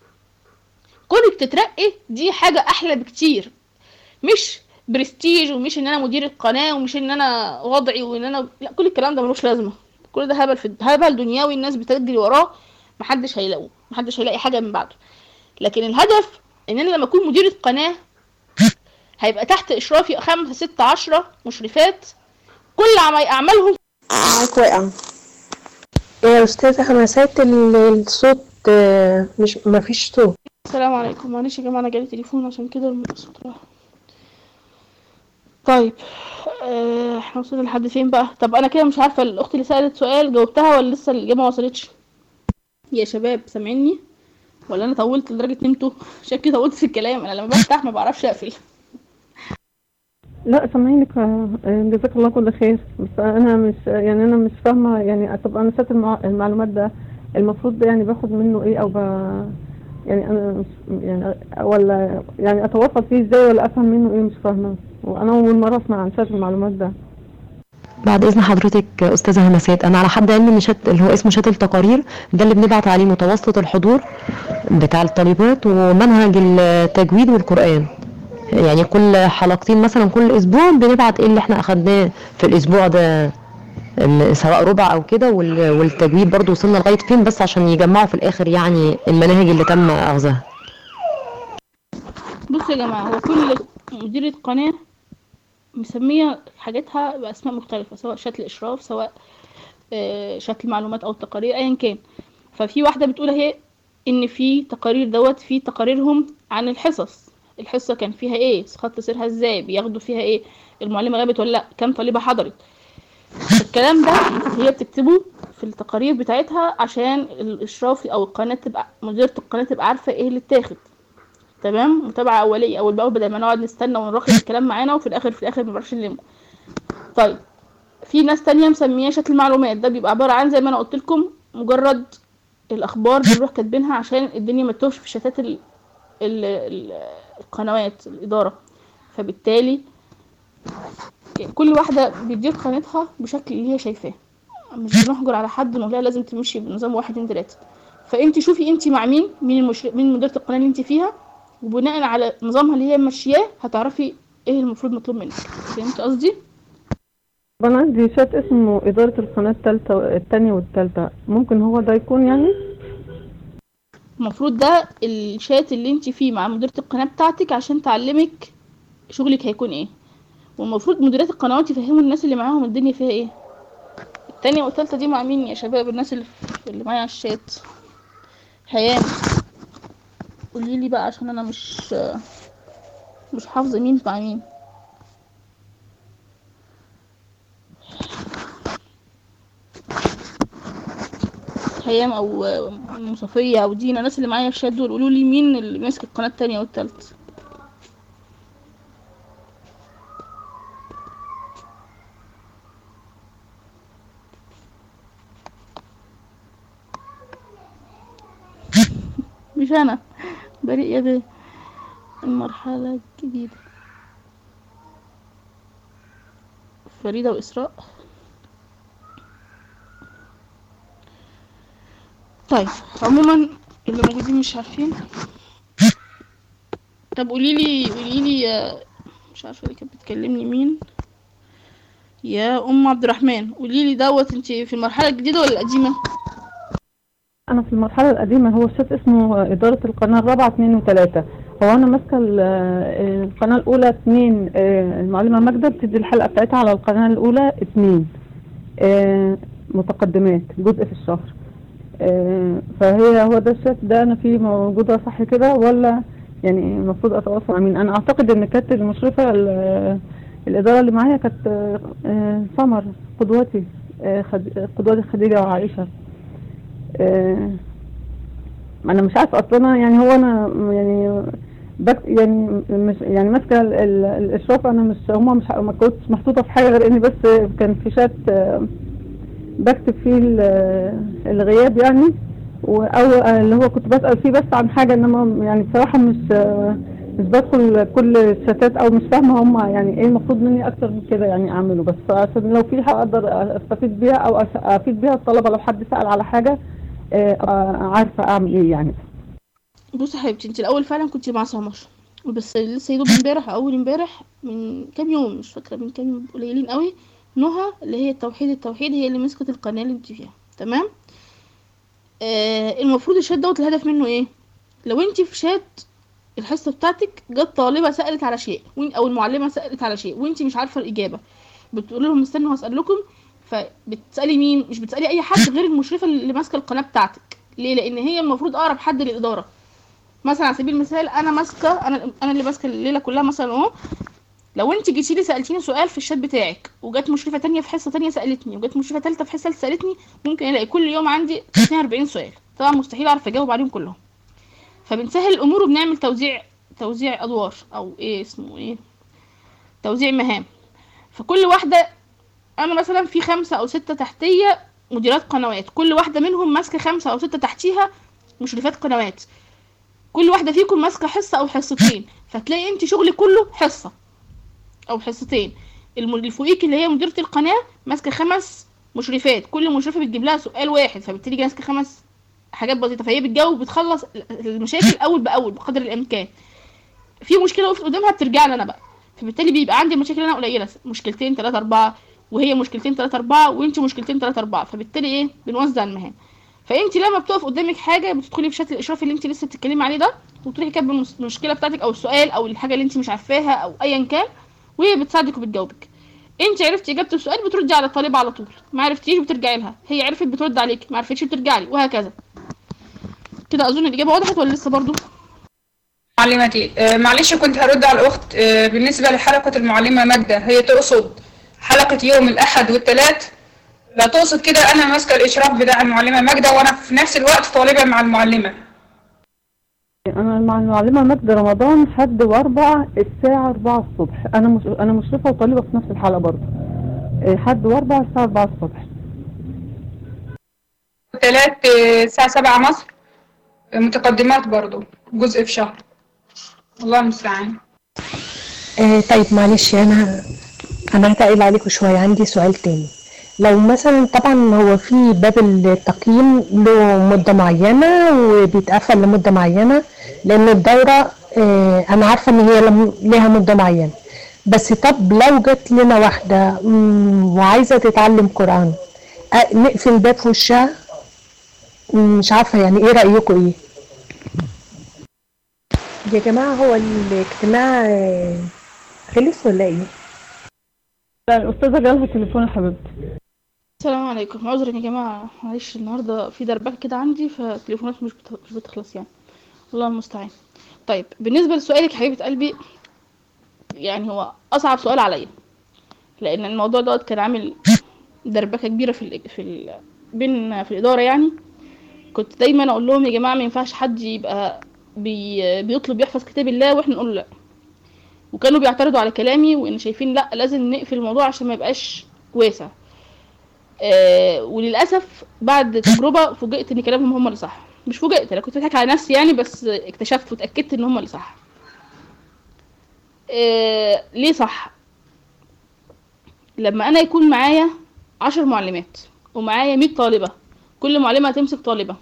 كونك تترقي دي حاجه احلى بكتير مش برستيج ومش ان انا مدير القناه ومش ان انا وضعي وان انا لا كل الكلام ده ملوش لازمه كل ده هبل في هبل دنيوي الناس بتجري وراه محدش هيلاقوه محدش هيلاقي حاجه من بعده لكن الهدف ان انا لما اكون مديرة قناة هيبقى تحت اشرافي خمسة ستة عشرة مشرفات كل عم- اعمالهم معاك واقع يا أستاذة همسات ال- الصوت آه، مش مفيش صوت السلام عليكم معلش يا جماعة انا جالي تليفون عشان كده الصوت راح طيب آه، احنا وصلنا لحد فين بقى طب انا كده مش عارفة الاخت اللي سألت سؤال جاوبتها ولا لسه الاجابة ما وصلتش يا شباب سامعيني ولا انا طولت لدرجة ان انتوا شكلي طولت في الكلام انا لما بفتح ما بعرفش اقفل لا سامعينك آه، آه، جزاك الله كل خير بس انا مش يعني انا مش فاهمه يعني طب انا سات المع... المعلومات ده المفروض يعني باخد منه ايه او ب... يعني انا مش يعني ولا يعني اتواصل فيه ازاي ولا افهم منه ايه مش فاهمه وانا اول مره اسمع عن شات المعلومات ده بعد اذن حضرتك استاذه همسات انا على حد علمي ان شات اللي هو اسمه شات التقارير ده اللي بنبعت عليه متوسط الحضور بتاع الطالبات ومنهج التجويد والقران يعني كل حلقتين مثلا كل اسبوع بنبعت ايه اللي احنا اخدناه في الاسبوع ده ال- سواء ربع او كده وال- والتجويد برضو وصلنا لغايه فين بس عشان يجمعوا في الاخر يعني المناهج اللي تم اخذها بصوا يا جماعة هو كل مديرة قناة مسمية حاجاتها بأسماء مختلفة سواء شكل إشراف سواء آه، شكل معلومات أو تقارير أيا كان ففي واحدة بتقول اهي إن في تقارير دوت في تقاريرهم عن الحصص الحصه كان فيها ايه خط سيرها ازاي بياخدوا فيها ايه المعلمه غابت ولا لا كام طالبه حضرت الكلام ده هي بتكتبه في التقارير بتاعتها عشان الاشرافي او القناه تبقى مديره القناه تبقى عارفه ايه اللي اتاخد تمام متابعه اوليه اول باول بدل ما نقعد نستنى ونراقب الكلام معانا وفي الاخر في الاخر مبنعرفش نلمه طيب في ناس تانية مسمياه شات المعلومات ده بيبقى عبارة عن زي ما انا قلت لكم مجرد الاخبار بنروح كاتبينها عشان الدنيا ما تتوهش في شتات ال... ال... ال... القنوات الاداره فبالتالي كل واحده بتدير قناتها بشكل اللي هي شايفاه مش بنحجر على حد ونقول لها لازم تمشي بنظام واحد اتنين تلاته فانت شوفي انت مع مين مين المش... مين مديره القناه اللي انت فيها وبناء على نظامها اللي هي ماشياه هتعرفي ايه المفروض مطلوب منك فهمت قصدي طب انا عندي شات اسمه اداره القناه الثالثه الثانيه والثالثه ممكن هو ده يكون يعني المفروض ده الشات اللي انت فيه مع مديرة القناة بتاعتك عشان تعلمك شغلك هيكون ايه والمفروض مديرات القنوات يفهموا الناس اللي معاهم الدنيا فيها ايه التانية والتالتة دي مع مين يا شباب الناس اللي, اللي معايا على الشات هيام قولي لي بقى عشان انا مش مش حافظة مين مع مين هيام او ام صفيه او دينا الناس اللي معايا في الشات دول قولوا لي مين اللي ماسك القناه التانية والتالتة مش انا بريء يا بيه المرحله الجديده فريده واسراء طيب عموما اللي موجودين مش عارفين طب قولي لي قولي لي يا مش عارفه دي كانت بتكلمني مين يا ام عبد الرحمن قولي لي دوت انت في المرحله الجديده ولا القديمه انا في المرحله القديمه هو الشات اسمه اداره القناه الرابعه اثنين وثلاثة هو انا ماسكه ال- القناه الاولى اثنين آه، المعلمه ماجده بتدي الحلقه بتاعتها على القناه الاولى اثنين آه، متقدمات جزء في الشهر آه، فهي هو ده الشات ده انا فيه موجوده صح كده ولا يعني المفروض اتواصل مع مين انا اعتقد ان كانت المشرفه ال- الاداره اللي معايا كانت آه، آه، سمر قدوتي آه، خد- قدوتي خديجه وعائشه آه، ما انا مش عارفه اصلا يعني هو انا يعني بك يعني مش يعني ماسكه ال- ال- الاشراف انا مش هما مش ما كنتش محطوطه في حاجه غير اني بس كان في شات آه، بكتب فيه ال- الغياب يعني و- او اللي هو كنت بسال فيه بس عن حاجه انما يعني بصراحه مش آه، مش بدخل كل الشتات او مش فاهمه هم يعني ايه المفروض مني اكتر من كده يعني اعمله بس عشان لو في حاجه اقدر استفيد بيها او أس- افيد بيها الطلبه لو حد سال على حاجه آه، أبقى عارفه اعمل ايه يعني بصي يا حبيبتي انت الاول فعلا كنت مع سمر بس لسه يدوب امبارح او اول امبارح من كام يوم مش فاكره من كام يوم قليلين قوي نهى اللي هي التوحيد التوحيد هي اللي مسكت القناه اللي انت فيها تمام آه المفروض الشات دوت الهدف منه ايه لو انت في شات الحصه بتاعتك جت طالبه سالت على شيء وإن- او المعلمه سالت على شيء وانت مش عارفه الاجابه بتقول لهم استنوا هسال لكم فبتسالي مين مش بتسالي اي حد غير المشرفه اللي ماسكه القناه بتاعتك ليه لان هي المفروض اقرب حد للاداره مثلا على سبيل المثال انا ماسكه انا انا اللي ماسكه الليله كلها مثلا اهو لو انت جيتي لي سالتيني سؤال في الشات بتاعك وجت مشرفه تانية في حصه تانية سالتني وجت مشرفه ثالثه في حصه ثالثه سالتني ممكن الاقي كل يوم عندي 42 سؤال طبعا مستحيل اعرف اجاوب عليهم كلهم فبنسهل الامور وبنعمل توزيع توزيع ادوار او ايه اسمه ايه توزيع مهام فكل واحده انا مثلا في خمسه او سته تحتيه مديرات قنوات كل واحده منهم ماسكه خمسه او سته تحتيها مشرفات قنوات كل واحده فيكم ماسكه حصه او حصتين فتلاقي انت شغلك كله حصه او حصتين الم- اللي فوقيك اللي هي مديره القناه ماسكه خمس مشرفات كل مشرفه بتجيب لها سؤال واحد فبالتالي ماسكه خمس حاجات بسيطه فهي بتجاوب بتخلص المشاكل اول باول بقدر الامكان في مشكله وقفت قدامها بترجع لي انا بقى فبالتالي بيبقى عندي المشاكل انا قليله مشكلتين ثلاثة أربعة وهي مشكلتين ثلاثة أربعة وانت مشكلتين ثلاثة أربعة فبالتالي ايه بنوزع المهام فانت لما بتقف قدامك حاجه بتدخلي في شات الاشراف اللي انت لسه بتتكلمي عليه ده وتروحي كاتبه المس- المشكله بتاعتك او السؤال او الحاجه اللي انت مش عارفاها او ايا كان وهي بتساعدك وبتجاوبك انت عرفتي اجابه السؤال بتردي على الطالبه على طول ما عرفتيش بترجعي لها هي عرفت بترد عليك ما عرفتش بترجعي لي وهكذا كده اظن الاجابه وضحت ولا لسه برضو معلمتي آه، معلش كنت هرد على الأخت آه، بالنسبة لحلقة المعلمة ماجدة هي تقصد حلقة يوم الأحد والثلاث لا تقصد كده أنا ماسكة الإشراف بتاع المعلمة ماجدة وأنا في نفس الوقت طالبة مع المعلمة انا مع المعلمه مجد رمضان حد واربع الساعه 4 الصبح انا مش انا مشرفه وطالبه في نفس الحلقه برضه إيه، حد واربع الساعه 4 الصبح الثلاث آه، الساعة سبعة مصر آه، متقدمات برضو جزء في شهر الله المستعان آه طيب معلش انا انا هتقل عليكم شويه عندي سؤال تاني لو مثلا طبعا هو في باب التقييم له مده معينه وبيتقفل لمده معينه لان الدوره آه انا عارفه ان هي لم- ليها مده معينه بس طب لو جت لنا واحده مم، وعايزه تتعلم قران آه نقفل الباب في وشها مم، مش عارفه يعني ايه رايكم ايه يا جماعه هو الاجتماع آه، خلص ولا ايه لا الاستاذه جالها تليفون يا حبيبتي السلام عليكم عذرا يا جماعة معلش النهاردة في دربكة كده عندي فالتليفونات مش بت- مش بتخلص يعني الله المستعان طيب بالنسبة لسؤالك حبيبة قلبي يعني هو أصعب سؤال عليا لأن الموضوع دوت كان عامل دربكة كبيرة في ال في ال بين في الإدارة يعني كنت دايما أقول لهم يا جماعة ما ينفعش حد يبقى بي بيطلب يحفظ كتاب الله واحنا نقول له لا وكانوا بيعترضوا على كلامي وان شايفين لا لازم نقفل الموضوع عشان ما يبقاش واسع آه وللاسف بعد تجربه فوجئت ان كلامهم هم اللي صح مش فوجئت انا كنت بضحك على نفسي يعني بس اكتشفت واتاكدت ان هم اللي صح آه ليه صح لما انا يكون معايا عشر معلمات ومعايا مية طالبة كل معلمة هتمسك طالبة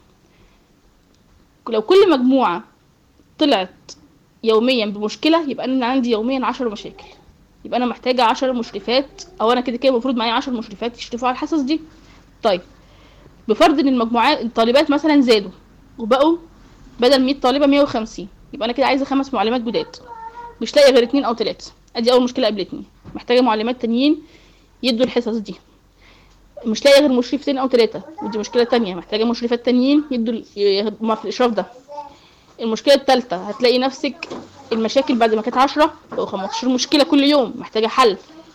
لو كل مجموعة طلعت يوميا بمشكلة يبقى أنا عندي يوميا عشر مشاكل يبقى أنا محتاجة عشر مشرفات أو أنا كده كده المفروض معايا عشر مشرفات يشرفوا على الحصص دي طيب بفرض إن المجموعات الطالبات مثلا زادوا وبقوا بدل 100 طالبة 150 يبقى أنا كده عايزة خمس معلمات جداد مش لاقي غير اتنين أو تلاتة أدي أول مشكلة قابلتني محتاجة معلمات تانيين يدوا الحصص دي مش لاقي غير مشرفتين أو تلاتة ودي مشكلة تانية محتاجة مشرفات تانيين يدوا ال- يهموا في الإشراف ده المشكلة التالتة هتلاقي نفسك المشاكل بعد ما كانت عشرة بقوا 15 مشكلة كل يوم محتاجة حل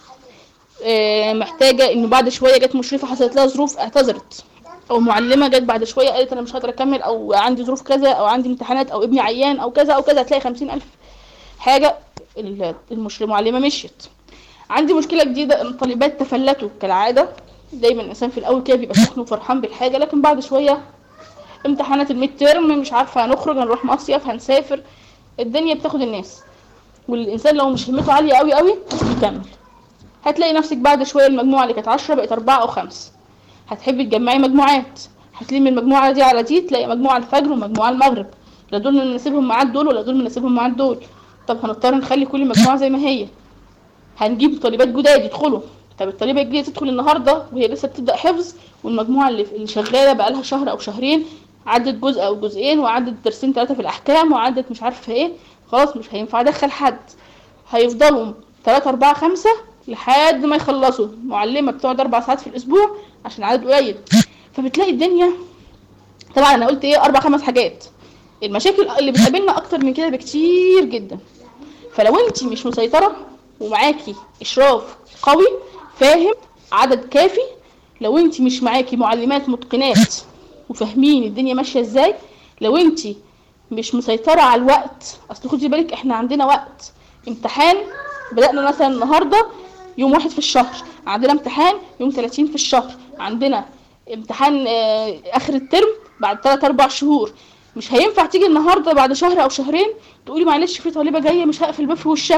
آه، محتاجة انه بعد شوية جت مشرفة حصلت لها ظروف اعتذرت او معلمة جت بعد شوية قالت انا مش هقدر اكمل او عندي ظروف كذا او عندي امتحانات او ابني عيان او كذا او كذا هتلاقي خمسين الف حاجة ال- المش- المعلمة مشيت عندي مشكلة جديدة ان الطالبات تفلتوا كالعادة دايما الانسان في الاول كده بيبقى سخن وفرحان بالحاجة لكن بعد شوية امتحانات الميد تيرم مش عارفة هنخرج هنروح مصيف هنسافر الدنيا بتاخد الناس والانسان لو مش همته عالية قوي قوي مش بيكمل هتلاقي نفسك بعد شوية المجموعة اللي كانت عشرة بقت أربعة أو خمسة هتحبي تجمعي مجموعات هتلمي المجموعة دي على دي تلاقي مجموعة الفجر ومجموعة المغرب لا دول مناسبهم ميعاد دول ولا دول مناسبهم ميعاد دول طب هنضطر نخلي كل مجموعة زي ما هي هنجيب طالبات جداد يدخلوا طب الطالبة الجديدة تدخل النهاردة وهي لسه بتبدأ حفظ والمجموعة اللي اللي شغالة بقالها شهر أو شهرين عدت جزء أو جزئين وعدت درسين ثلاثة في الأحكام وعدت مش عارفة ايه خلاص مش هينفع أدخل حد هيفضلوا تلاتة أربعة خمسة لحد ما يخلصوا معلمة بتقعد أربع ساعات في الأسبوع عشان عدد قليل فبتلاقي الدنيا طبعا أنا قلت إيه أربع خمس حاجات المشاكل اللي بتقابلنا أكتر من كده بكتير جدا فلو أنت مش مسيطرة ومعاكي إشراف قوي فاهم عدد كافي لو أنت مش معاكي معلمات متقنات وفاهمين الدنيا ماشية إزاي لو أنت مش مسيطرة على الوقت أصل خدي بالك إحنا عندنا وقت امتحان بدأنا مثلا النهاردة يوم واحد في الشهر عندنا امتحان يوم 30 في الشهر عندنا امتحان آه، آخر الترم بعد 3 4 شهور مش هينفع تيجي النهارده بعد شهر او شهرين تقولي معلش في طالبه جايه مش هقفل الباب في وشها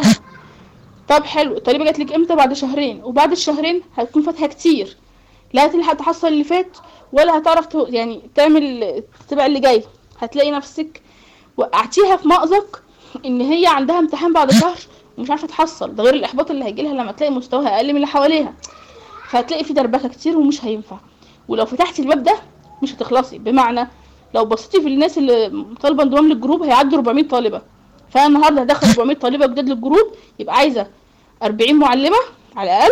طب حلو الطالبه جات لك امتى بعد شهرين وبعد الشهرين هتكون فاتها كتير لا هتلحق تحصل اللي فات ولا هتعرف تو- يعني تعمل تتبع اللي جاي هتلاقي نفسك وقعتيها في مأزق ان هي عندها امتحان بعد شهر ومش عارفه تحصل ده غير الاحباط اللي هيجيلها لما تلاقي مستواها اقل من اللي حواليها فهتلاقي في دربكه كتير ومش هينفع ولو فتحتي الباب ده مش هتخلصي بمعنى لو بصيتي في الناس اللي طالبه انضمام للجروب هيعدوا 400 طالبه فانا النهارده هدخل 400 طالبه جداد للجروب يبقى عايزه 40 معلمه على الاقل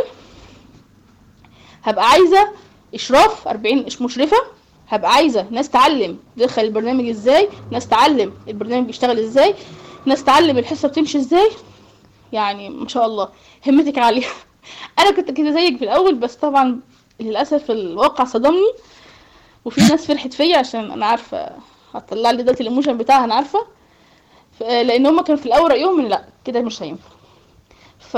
هبقى عايزه اشراف 40 مش مشرفه هبقى عايزه ناس تعلم تدخل البرنامج ازاي ناس تعلم البرنامج بيشتغل ازاي ناس تعلم الحصه بتمشي ازاي يعني ما شاء الله همتك عاليه انا كنت كده زيك في الاول بس طبعا للاسف الواقع صدمني وفي ناس فرحت فيا عشان انا عارفه هتطلع لي دلوقتي الايموشن بتاعها انا عارفه ف- لان هما كانوا في الاول رايهم ان لا كده مش هينفع ف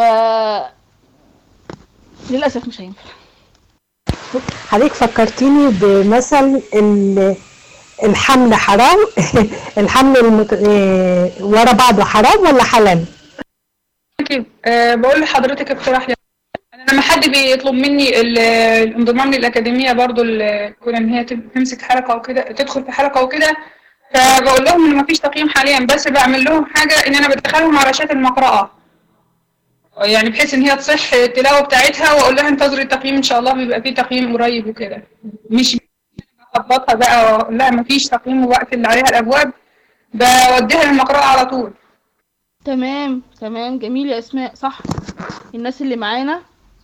للاسف مش هينفع حضرتك فكرتيني بمثل ال- الحمل حرام الحمل المت... إيه، ورا بعضه حرام ولا حلال؟ أكيد. أه بقول لحضرتك اقتراح يعني انا لما حد بيطلب مني ال- الانضمام للاكاديميه برضو ال- كون ان هي تب- تمسك حلقه وكده تدخل في حلقه وكده فبقول لهم ان مفيش تقييم حاليا بس بعمل لهم حاجه ان انا بدخلهم على شات المقرأه يعني بحيث ان هي تصح التلاوه بتاعتها واقول لها انتظري التقييم ان شاء الله بيبقى فيه تقييم قريب وكده مش بخبطها بقى وأقول لها مفيش تقييم وبقفل عليها الابواب بوديها للمقرأه على طول تمام تمام جميل يا اسماء صح الناس اللي معانا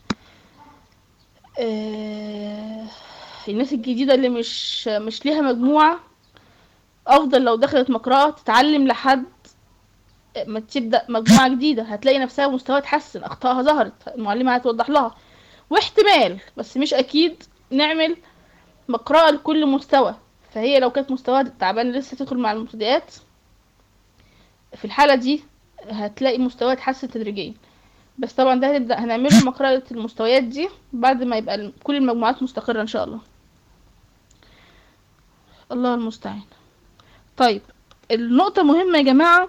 آه الناس الجديدة اللي مش مش ليها مجموعة افضل لو دخلت مقرأة تتعلم لحد ما تبدأ مجموعة جديدة هتلاقي نفسها مستواها اتحسن اخطائها ظهرت المعلمة هتوضح لها واحتمال بس مش اكيد نعمل مقرأة لكل مستوى فهي لو كانت مستواها تعبان لسه تدخل مع المبتدئات في الحالة دي هتلاقي مستوى اتحسن تدريجيا بس طبعا ده هنبدأ هنعمله مقرأة المستويات دي بعد ما يبقى ال- كل المجموعات مستقرة ان شاء الله الله المستعان طيب النقطة مهمة يا جماعة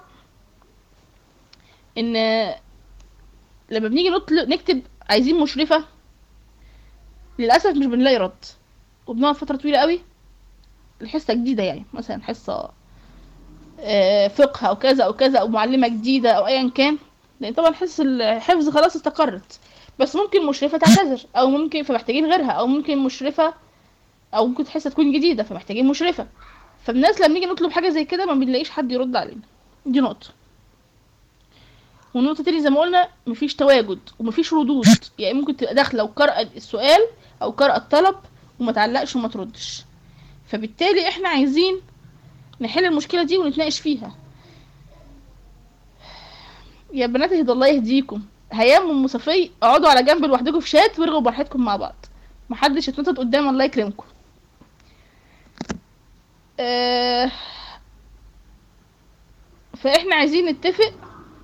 ان لما بنيجي نطلب نكتب عايزين مشرفة للأسف مش بنلاقي رد وبنقعد فترة طويلة قوي الحصة جديدة يعني مثلا حصة آه، فقه او كذا او كذا او معلمه جديده او ايا كان لان طبعا حس الحفظ خلاص استقرت بس ممكن مشرفه تعتذر او ممكن فمحتاجين غيرها او ممكن مشرفه او ممكن حصه تكون جديده فمحتاجين مشرفه فالناس لما نيجي نطلب حاجه زي كده ما بنلاقيش حد يرد علينا دي نقطه والنقطة تاني زي ما قلنا مفيش تواجد ومفيش ردود يعني ممكن تبقى داخلة وقارئة السؤال أو قارئة الطلب وما تعلقش وما تردش فبالتالي احنا عايزين نحل المشكلة دي ونتناقش فيها يا بنات اهدى الله يهديكم هيام ام صفي اقعدوا على جنب لوحدكم في شات وارغوا براحتكم مع بعض محدش يتنطط قدام الله يكرمكم آه فاحنا عايزين نتفق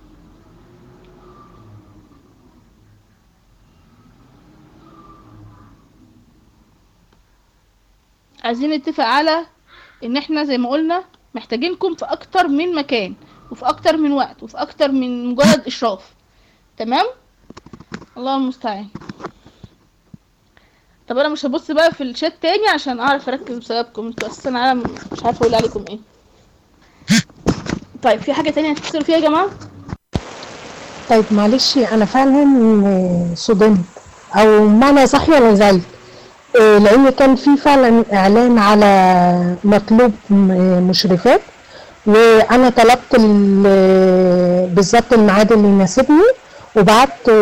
عايزين نتفق على ان احنا زي ما قلنا محتاجينكم في اكتر من مكان وفي اكتر من وقت وفي اكتر من مجرد اشراف تمام الله المستعان طب انا مش هبص بقى في الشات تاني عشان اعرف اركز بسببكم انتوا اساسا انا مش عارفه اقول عليكم ايه طيب في حاجه تانية هتتصلوا فيها يا جماعه طيب معلش انا فعلا صدمت او معنى صح ولا زعلت إيه، لان كان في فعلا اعلان على مطلوب م- مشرفات وانا طلبت ال- بالظبط الميعاد اللي يناسبني وبعته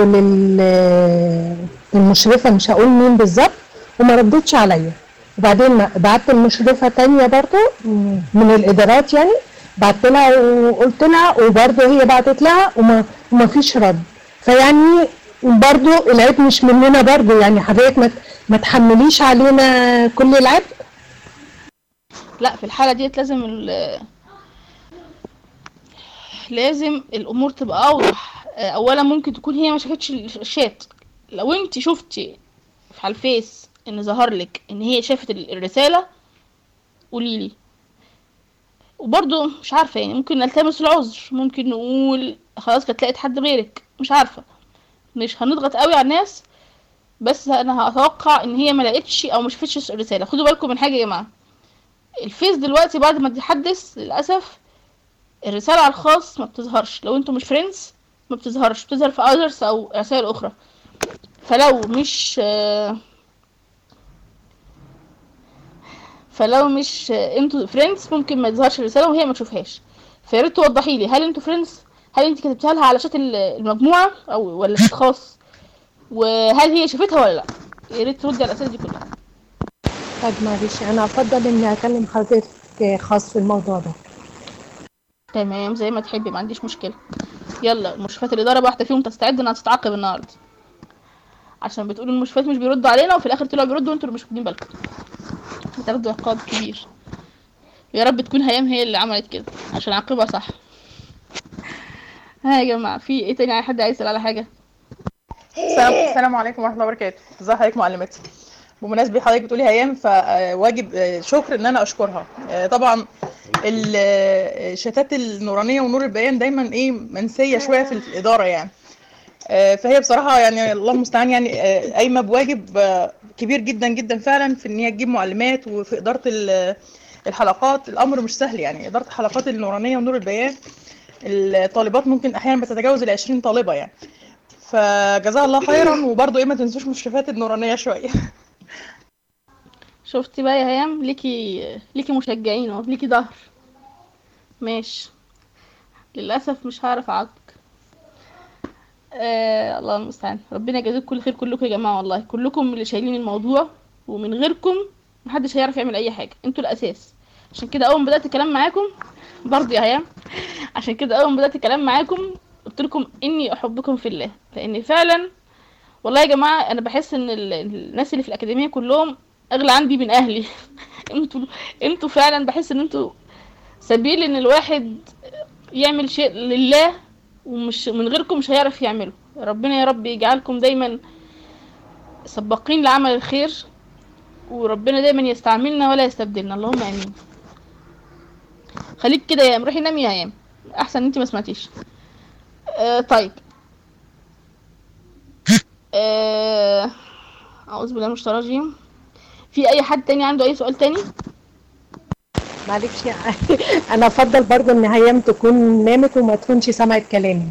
للمشرفه مش هقول مين بالظبط وما ردتش عليا وبعدين ما- بعت المشرفه تانية برضو من الادارات يعني بعت لها وقلت لها وبرضه هي بعتت لها وما وما فيش رد فيعني برضه العيب مش مننا برضه يعني حضرتك ما ما تحمليش علينا كل العيب لا في الحالة ديت لازم ال لازم الامور تبقى اوضح آه، اولا ممكن تكون هي ما شافتش الشات لو انت شفتي على الفيس ان ظهر لك ان هي شافت ال- الرسالة قولي لي وبرضه مش عارفة يعني ممكن نلتمس العذر ممكن نقول خلاص كانت لقيت حد غيرك مش عارفة مش هنضغط قوي على الناس بس انا هتوقع ان هي ما لقيتش او ما شافتش الرسالة خدوا بالكم من حاجة يا جماعة الفيس دلوقتي بعد ما تحدث للاسف الرسالة على الخاص ما بتظهرش لو انتوا مش فريندز ما بتظهرش بتظهر في others او رسائل اخرى فلو مش آه، فلو مش آه، انتوا فريندز ممكن ما يظهرش الرسالة وهي ما تشوفهاش فيا ريت توضحي لي هل انتوا فريندز هل انت كتبتها لها على شات ال- المجموعة او ولا شات خاص وهل هي شافتها ولا لا يا ريت تردي على الاسئله دي كلها طيب معلش انا افضل اني اكلم حضرتك خاص في الموضوع ده تمام زي ما تحبي ما عنديش مشكله يلا مشرفات الاداره بقى واحده فيهم تستعد انها تتعاقب النهارده عشان بتقولوا المشرفات مش بيردوا علينا وفي الاخر طلعوا بيردوا وانتوا اللي مش واخدين بالكم بتاخدوا عقاب كبير يا رب تكون هيام هي اللي عملت كده عشان اعاقبها صح ها يا جماعه في ايه تاني حد عايز يسال على حاجه السلام السلام عليكم ورحمه الله وبركاته ازي حضرتك معلمتي بمناسبه حضرتك بتقولي هيام فواجب آه، شكر ان انا اشكرها آه، طبعا ال- آه، الشتات النورانيه ونور البيان دايما ايه منسيه شويه في الاداره يعني آه، فهي بصراحه يعني الله المستعان يعني آه، قايمه بواجب آه، كبير جدا جدا فعلا في ان هي تجيب معلمات وفي اداره ال- الحلقات الامر مش سهل يعني اداره الحلقات النورانيه ونور البيان الطالبات ممكن احيانا بتتجاوز ال 20 طالبه يعني فجزاها الله خيرا وبرضه ايه ما تنسوش مشرفات النورانيه شويه شفتي بقى يا هيام ليكي ليكي مشجعين اهو ليكي ظهر ماشي للاسف مش هعرف اعاقبك آه الله المستعان ربنا يجازيكم كل خير كلكم يا جماعه والله كلكم اللي شايلين الموضوع ومن غيركم محدش هيعرف يعمل اي حاجه انتوا الاساس عشان كده اول ما بدات الكلام معاكم برضه يا هيام عشان كده اول ما بدات الكلام معاكم قلت لكم اني احبكم في الله لان فعلا والله يا جماعه انا بحس ان ال- الناس اللي في الاكاديميه كلهم اغلى عندي من اهلي انتوا انتوا فعلا بحس ان انتوا سبيل ان الواحد يعمل شيء لله ومش من غيركم مش هيعرف يعمله ربنا يا رب يجعلكم دايما سباقين لعمل الخير وربنا دايما يستعملنا ولا يستبدلنا اللهم امين خليك كده يا ايام روحي نامي يا ايام احسن انت ما سمعتيش آه طيب آه اعوذ بالله من الشيطان الرجيم في اي حد تاني عنده اي سؤال تاني معلش يعني انا افضل برضو ان هيام تكون نامت وما تكونش سمعت كلامي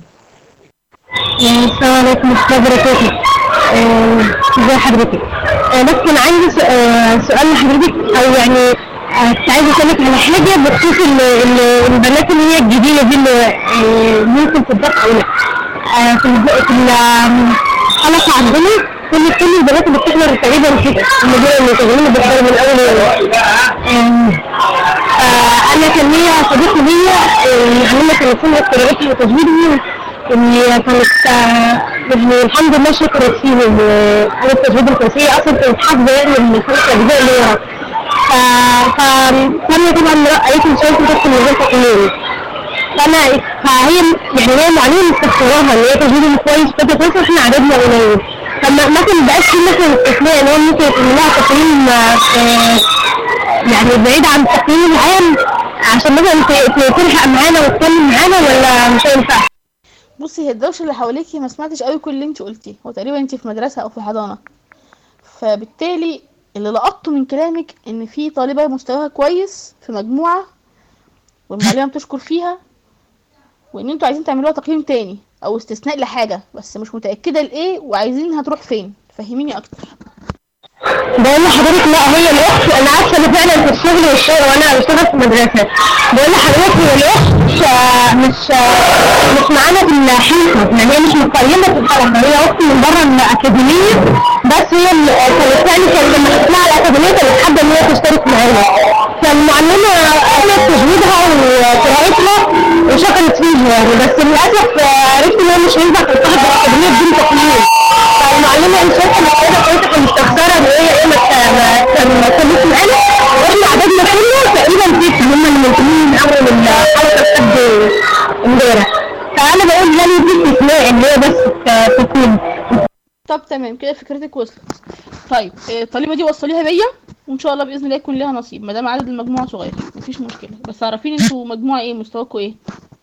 السلام عليكم ورحمة الله وبركاته آه، ازي حضرتك آه، بس كان عندي س- آه، سؤال لحضرتك او يعني آه، كنت عايزة اسألك على حاجة بخصوص ال- ال- البنات اللي هي الجديدة دي اللي آه، ممكن تتضاف او لا آه، في الب- في الحلقة عندنا كل كل البنات اللي بتحضر تقريبا كده هم دول اللي شغالين بيحضروا من اول يوم آم، آه، انا كان ليا صديقة ليا آه، معلمة تليفون قراءتها وتجويدها اللي كانت آه، يعني الحمد لله شكرت فيهم وعلى التجربة الكويسية أصلا كانت حافظة يعني من خمس أجزاء اللي ورا ف فأنا طبعا قالت لي مش عايزة تدخل من غير تقييم فأنا فهي يعني هي معلومة مستخسراها إن هي تجربة كويس كده كويس وإحنا عددنا قليل فما مثلا مبقاش في مثلا استثناء إن هو ممكن يكون لها تقييم آه، يعني بعيد عن التقييم العام عشان مثلا ت- ت- تلحق معانا وتكمل معانا ولا مش هينفع؟ بصي هي الدوشه اللي حواليكي ما سمعتش قوي كل اللي انت قلتيه هو تقريبا انت في مدرسه او في حضانه فبالتالي اللي لقطته من كلامك ان في طالبه مستواها كويس في مجموعه والمعلمه بتشكر فيها وان انتوا عايزين تعملوها تقييم تاني او استثناء لحاجه بس مش متاكده لايه وعايزينها تروح فين فهميني اكتر بقول لحضرتك لا هي الاخت انا عارفه ان فعلا في الشغل والشغل وانا بشتغل في مدرسه بقول لحضرتك هي الاخت مش مش مش معانا في الحلقه يعني هي مش مقيمه في الحلقه هي اختي من بره الاكاديميه بس هي اللي كانت يعني كانت لما تطلع الاكاديميه كانت حابه ان هي تشترك معانا فالمعلمه قالت تجويدها وقراءتها وشكرت فيها يعني بس للاسف آه، عرفت ان هي مش هينفع تلتحق بالاكاديميه بدون تقييم فالمعلمه ان شاء الله كده كويسه كانت مستخسره ان هي ايه ما ت- ما تكملش معانا واحنا عددنا كله تقريبا ست هم اللي منتمين من اول الحلقه لحد امبارح فانا بقول يعني دي استثناء ان هي بس ت- تكون طب تمام كده فكرتك وصلت طيب آه، الطالبه دي وصليها بيا وان شاء الله باذن الله يكون لها نصيب ما دام عدد المجموعه صغير مفيش مشكله بس عارفين انتوا مجموعه ايه مستواكم ايه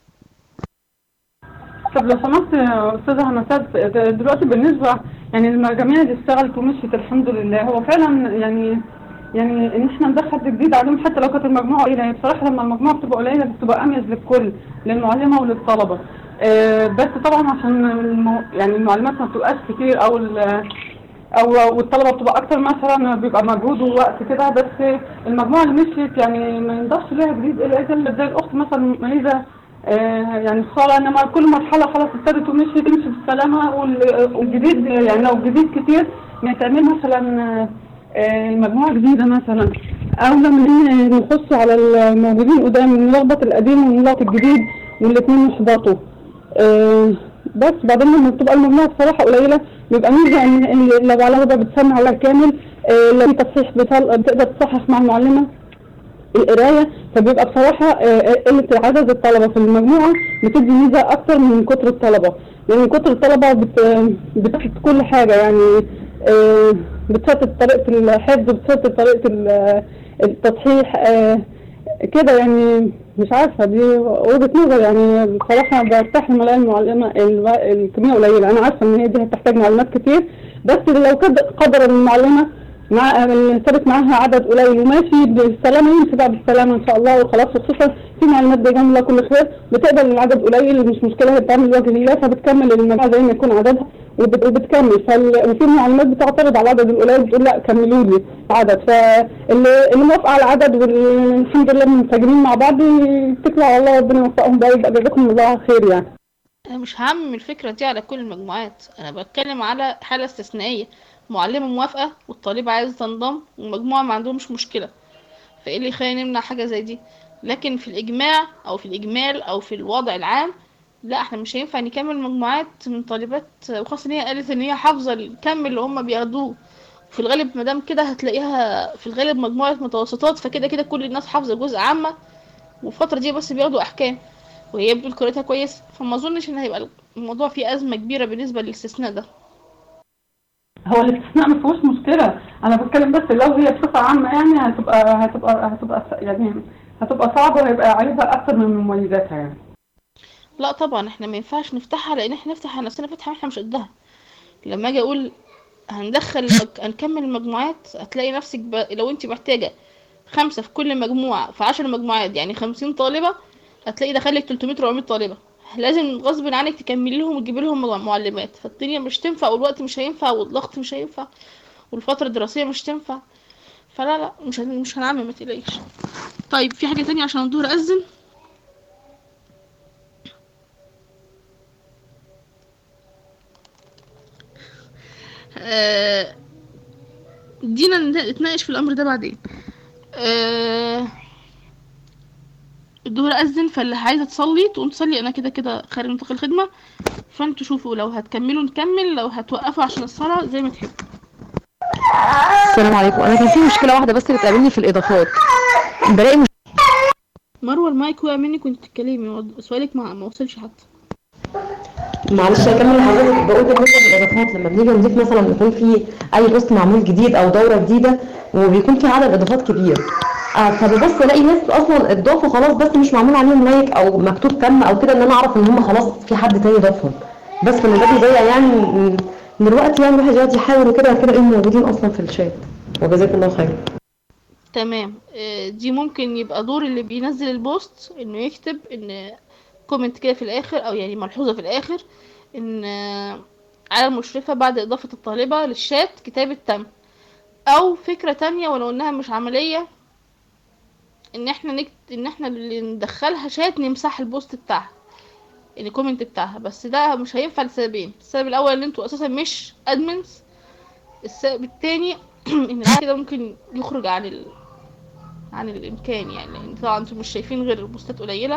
طب لو سمحت يا استاذه هنسات دلوقتي بالنسبه يعني المجاميع اللي اشتغلت ومشيت الحمد لله هو فعلا يعني يعني ان احنا ندخل حد جديد عليهم حتى لو كانت المجموعه قليله هي بصراحه لما المجموعه بتبقى قليله بتبقى اميز للكل للمعلمه وللطلبه آه، بس طبعا عشان المو... يعني المعلومات ما بتبقاش كتير او ال... او والطلبه بتبقى اكتر مثلا بيبقى مجهود ووقت كده بس المجموعه اللي مشيت يعني ما ينضافش ليها جديد الا اذا اللي زي الاخت مثلا مميزه آه، يعني خساره انما كل مرحله خلاص ابتدت ومشيت تمشي بالسلامه وال- والجديد يعني لو الجديد كتير ما تعمل مثلا آه، آه، مجموعه جديده مثلا أولى من إن نخص على الموجودين قدام نلخبط القديم ونلخبط الجديد والاتنين يحبطوا آه، بس بعدين لما بتبقى المجموعة بصراحة قليلة بيبقى ميزة إن إن لو على وضع بتسمع على كامل آه، لو في تصحيح بتل- بتقدر تصحح مع المعلمة القرايه فبيبقى بصراحه آه، قله عدد الطلبه في المجموعه بتدي ميزه اكتر من كتر الطلبه لان كتر الطلبه بت بتشتت كل حاجه يعني آه، بتشتت طريقه الحفظ بتشتت طريقه ال- التصحيح آه، كده يعني مش عارفه دي وجهه نظر يعني بصراحه برتاح لما الاقي المعلمه الم- الكميه قليله انا عارفه ان هي دي هتحتاج معلومات كتير بس لو كد- قدر المعلمه مع ثابت معاها عدد قليل وماشي بالسلامه يمشي بقى بالسلامه ان شاء الله وخلاص وخصوصا في معلومات بيجمع الله كل خير بتقبل العدد قليل مش مشكله هي بتعمل وجه لله فبتكمل المجموعه زي ما يكون عددها وبت- وبتكمل فال... وفي معلومات بتعترض على العدد القليل بتقول لا كملوا لي العدد فاللي اللي موافقه على العدد والحمد لله منسجمين مع بعض يتكلوا على الله ربنا يوفقهم بقى ويبقى جزاكم الله خير يعني انا مش هعمم الفكره دي على كل المجموعات انا بتكلم على حاله استثنائيه معلمه موافقه والطالبه عايزه تنضم والمجموعه ما عندهمش مشكله فايه اللي يخلينا نمنع حاجه زي دي لكن في الاجماع او في الاجمال او في الوضع العام لا احنا مش هينفع نكمل مجموعات من طالبات وخاصه ان هي قالت ان هي حافظه الكم اللي هم بياخدوه في الغالب مادام كده هتلاقيها في الغالب مجموعه متوسطات فكده كده كل الناس حافظه جزء عامه والفتره دي بس بياخدوا احكام وهي بتقول قراءتها كويس فما اظنش ان هيبقى الموضوع فيه ازمه كبيره بالنسبه للاستثناء ده هو الاستثناء ما فيهوش مشكلة أنا بتكلم بس لو هي بصفة عامة يعني هتبقى هتبقى هتبقى س- يعني هتبقى صعبة وهيبقى عيوبها أكتر من مميزاتها يعني لا طبعا احنا ما ينفعش نفتحها لان احنا نفتح على نفسنا فتحه احنا مش قدها لما اجي اقول هندخل مج... هنكمل المجموعات هتلاقي نفسك ب... لو انت محتاجه خمسه في كل مجموعه في عشر مجموعات يعني خمسين طالبه هتلاقي دخلك 300 400 طالبه لازم غصب عنك تكملي لهم وتجيبي لهم مج- معلمات فالدنيا مش تنفع والوقت مش هينفع والضغط مش هينفع والفتره الدراسيه مش تنفع فلا لا مش هن... مش هنعمل ما تقلقيش طيب في حاجه تانية عشان الظهر اذن آه، دينا نتناقش في الامر ده بعدين آه، الظهر اذن فاللي عايزه تصلي تقوم تصلي انا كده كده خارج نطاق الخدمه فانتوا شوفوا لو هتكملوا نكمل لو هتوقفوا عشان الصلاه زي ما تحبوا السلام عليكم انا كان في مشكله واحده بس بتقابلني في الاضافات بلاقي مش... مروه المايك وقع منك وانت بتتكلمي سؤالك ما ما وصلش حتى معلش هكمل لحضرتك بقول بالنسبه للاضافات لما بنيجي نضيف مثلا يكون في اي بوست معمول جديد او دوره جديده وبيكون في عدد اضافات كبير آه فببص الاقي ناس اصلا اتضافوا خلاص بس مش معمول عليهم لايك او مكتوب كم او كده ان انا اعرف ان هم خلاص في حد تاني ضافهم بس من ده بيضيع يعني من من الوقت يعني الواحد يقعد يحاول وكده كده ايه موجودين اصلا في الشات وجزاكم الله خير تمام آه، دي ممكن يبقى دور اللي بينزل البوست انه يكتب ان كومنت كده في الاخر او يعني ملحوظة في الاخر ان آه، على المشرفة بعد اضافة الطالبة للشات كتابة تم او فكرة تانية ولو انها مش عملية ان احنا نكت... ان احنا اللي ندخلها شات نمسح البوست بتاعها يعني الكومنت بتاعها بس ده مش هينفع لسببين السبب الاول ان انتوا اساسا مش ادمنز السبب التاني ان العيال كده ممكن يخرج عن ال... عن الامكان يعني لان طبعا انتوا مش شايفين غير بوستات قليله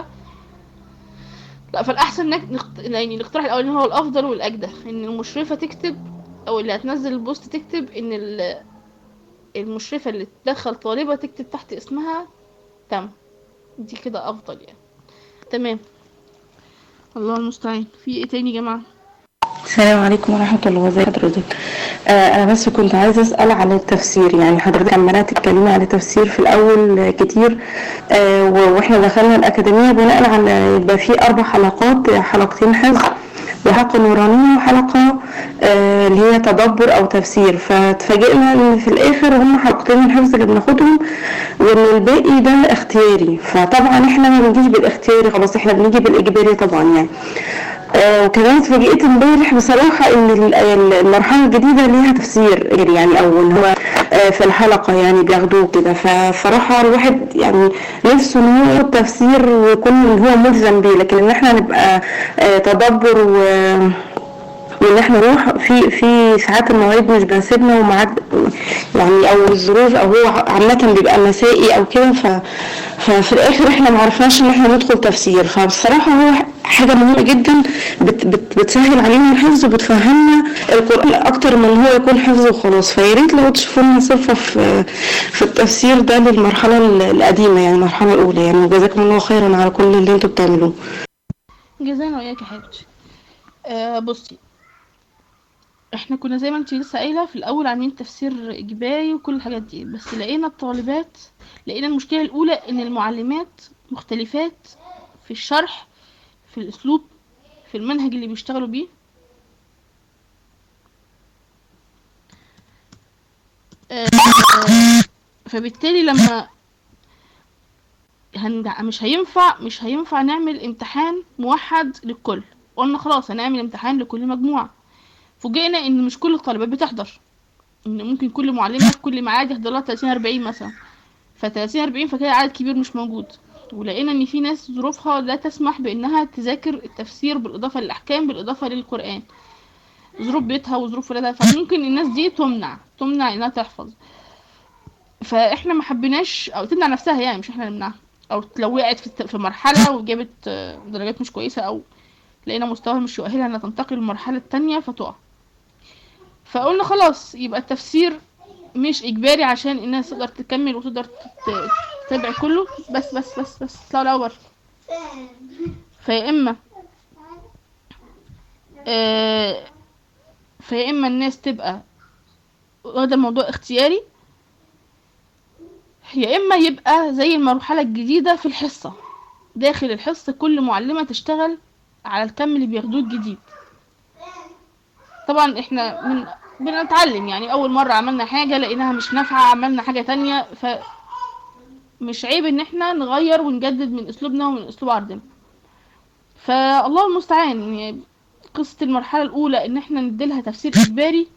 لا فالاحسن نك... نخت... يعني الاقتراح الاولاني هو الافضل والاجدى ان المشرفه تكتب او اللي هتنزل البوست تكتب ان ال... المشرفه اللي تدخل طالبه تكتب تحت اسمها تم دي كده افضل يعني تمام الله المستعان في ايه تاني يا جماعه السلام عليكم ورحمة الله وبركاته حضرتك آه أنا بس كنت عايزة أسأل عن التفسير يعني حضرتك عمالة تتكلمي عن التفسير في الأول آه، كتير آه و- وإحنا دخلنا الأكاديمية بناء على يبقى في أربع حلقات آه، حلقتين حفظ وحلقة نورانية وحلقة آه اللي هي تدبر أو تفسير فاتفاجئنا إن في الآخر هم حلقتين من الحفظ اللي بناخدهم وإن الباقي ده اختياري فطبعا إحنا ما بنجيش بالاختياري خلاص إحنا بنيجي بالإجباري طبعا يعني آه، وكمان اتفاجئت امبارح بصراحة ان ال- ال- المرحلة الجديدة ليها تفسير يعني او ان هو آه، في الحلقة يعني بياخدوه كده فصراحة الواحد يعني نفسه ان هو ياخد تفسير ويكون هو ملزم بيه لكن ان احنا نبقى آه، تدبر و وان احنا نروح في في ساعات المواعيد مش بنسيبنا ومعاد يعني او الظروف او هو عامة بيبقى مسائي او كده ف ففي الاخر احنا ما عرفناش ان احنا ندخل تفسير فبصراحة هو حاجة مهمة جدا بت بت بتسهل علينا الحفظ وبتفهمنا القرآن اكتر من ان هو يكون حفظ وخلاص فيا ريت لو تشوفوا لنا صفة في في التفسير ده للمرحلة القديمة يعني المرحلة الاولى يعني وجزاكم الله خيرا على كل اللي انتوا بتعملوه جزانا وإياك يا حبيبتي آه بصي احنا كنا زي ما انتي لسه قايله في الاول عاملين تفسير اجباري وكل الحاجات دي بس لقينا الطالبات لقينا المشكله الاولى ان المعلمات مختلفات في الشرح في الاسلوب في المنهج اللي بيشتغلوا بيه آه، فبالتالي لما هنجع... مش هينفع مش هينفع نعمل امتحان موحد للكل قلنا خلاص هنعمل امتحان لكل مجموعة فوجئنا ان مش كل الطالبات بتحضر ان ممكن كل معلمة في كل ميعاد يحضر لها 30 40 مثلا ف 30 40 فكده عدد كبير مش موجود ولقينا ان في ناس ظروفها لا تسمح بانها تذاكر التفسير بالاضافة للاحكام بالاضافة للقرآن ظروف بيتها وظروف ولادها فممكن الناس دي تمنع تمنع انها تحفظ فاحنا ما حبيناش او تمنع نفسها يعني مش احنا اللي نمنعها او لو وقعت في الت- في مرحله وجابت آه، درجات مش كويسه او لقينا مستواها مش يؤهلها انها تنتقل للمرحله التانية فتقع فقلنا خلاص يبقى التفسير مش اجباري عشان الناس تقدر تكمل وتقدر تت- تتابع كله بس بس بس بس اطلعوا الاول فيا اما آه، فيا اما الناس تبقى واخده الموضوع اختياري يا اما يبقى زي المرحله الجديده في الحصه داخل الحصه كل معلمه تشتغل على الكم اللي بياخدوه الجديد طبعا احنا من بنتعلم يعني اول مره عملنا حاجه لقيناها مش نافعه عملنا حاجه تانية ف مش عيب ان احنا نغير ونجدد من اسلوبنا ومن اسلوب عرضنا فالله المستعان يعني قصه المرحله الاولى ان احنا نديلها تفسير اجباري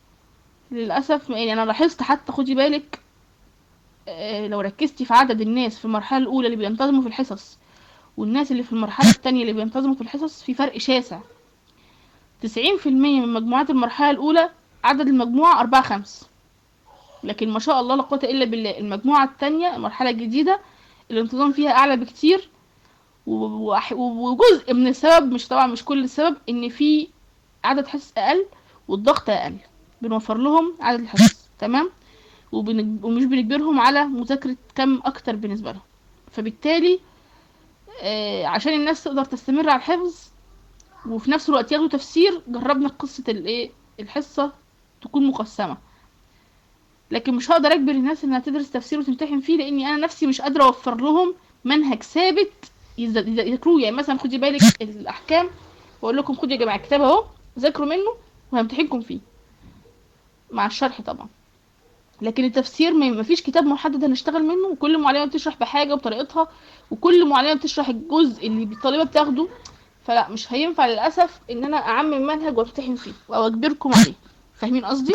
للاسف يعني انا لاحظت حتى خدي بالك آه، لو ركزتي في عدد الناس في المرحلة الأولى اللي بينتظموا في الحصص والناس اللي في المرحلة التانية اللي بينتظموا في الحصص في فرق شاسع تسعين في المية من مجموعات المرحلة الأولى عدد المجموعة أربعة خمس لكن ما شاء الله لا قوة إلا بالله المجموعة التانية المرحلة الجديدة الانتظام فيها أعلى بكتير و- وأح- وجزء من السبب مش طبعا مش كل السبب إن في عدد حصص أقل والضغط أقل بنوفر لهم عدد الحصص تمام وبن... ومش بنجبرهم على مذاكرة كم أكتر بالنسبة لهم فبالتالي آه عشان الناس تقدر تستمر على الحفظ وفي نفس الوقت ياخدوا تفسير جربنا قصة الايه الحصة تكون مقسمة لكن مش هقدر اجبر الناس انها تدرس تفسير وتمتحن فيه لاني انا نفسي مش قادرة اوفر لهم منهج ثابت يز- يز- يذاكروه يعني مثلا خدي بالك الاحكام واقول لكم خدوا يا جماعة الكتاب اهو ذاكروا منه وهمتحنكم فيه مع الشرح طبعا لكن التفسير ما ما فيش كتاب محدد هنشتغل منه وكل معلمه بتشرح بحاجه وبطريقتها وكل معلمه بتشرح الجزء اللي الطالبه بتاخده فلا مش هينفع للاسف ان انا اعمم منهج وامتحن فيه او اجبركم عليه فاهمين قصدي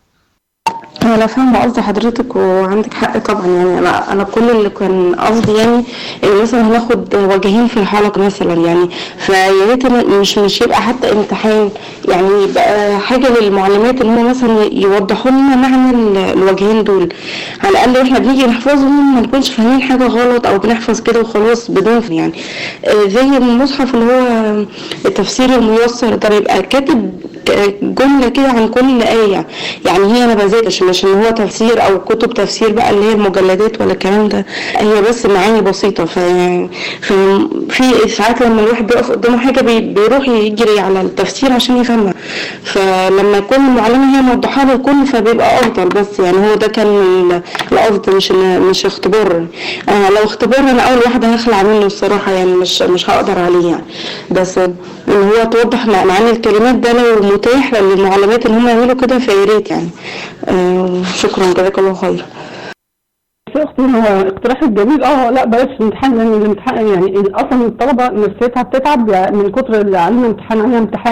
انا فاهمه قصد حضرتك وعندك حق طبعا يعني انا انا كل اللي كان قصدي يعني ان مثلا هناخد وجهين في الحلقه مثلا يعني فيا ريت إن مش مش يبقى حتى امتحان يعني يبقى حاجه للمعلمات ان هم مثلا يوضحوا لنا معنى ال- الوجهين دول على الاقل واحنا بنيجي نحفظهم ما نكونش فاهمين حاجه غلط او بنحفظ كده وخلاص بدون فهم يعني آه، زي المصحف اللي هو التفسير الميسر ده بيبقى كاتب جملة كده عن كل آية يعني هي أنا بذاكرش مش إن هو تفسير أو كتب تفسير بقى اللي هي المجلدات ولا الكلام ده هي بس معاني بسيطة ف... ف... في ساعات لما الواحد بيقف قدامه حاجة بي... بيروح يجري على التفسير عشان يفهمها فلما يكون المعلمة هي موضحة له الكل فبيبقى أفضل بس يعني هو ده كان ال- القصد مش إن- مش اختبار أنا لو اختبار أنا أول واحدة هخلع منه الصراحة يعني مش مش هقدر عليه يعني بس إن هو توضح مع- معاني الكلمات ده لو متاح للمعلمات إن هم يعملوا كده فيا ريت يعني آه، شكرا جزاك الله خير يا اختي هو اقتراح جميل اه لا بلاش امتحان لان الامتحان يعني اصلا الطلبه نفسيتها بتتعب من كتر اللي علينا امتحان علينا امتحان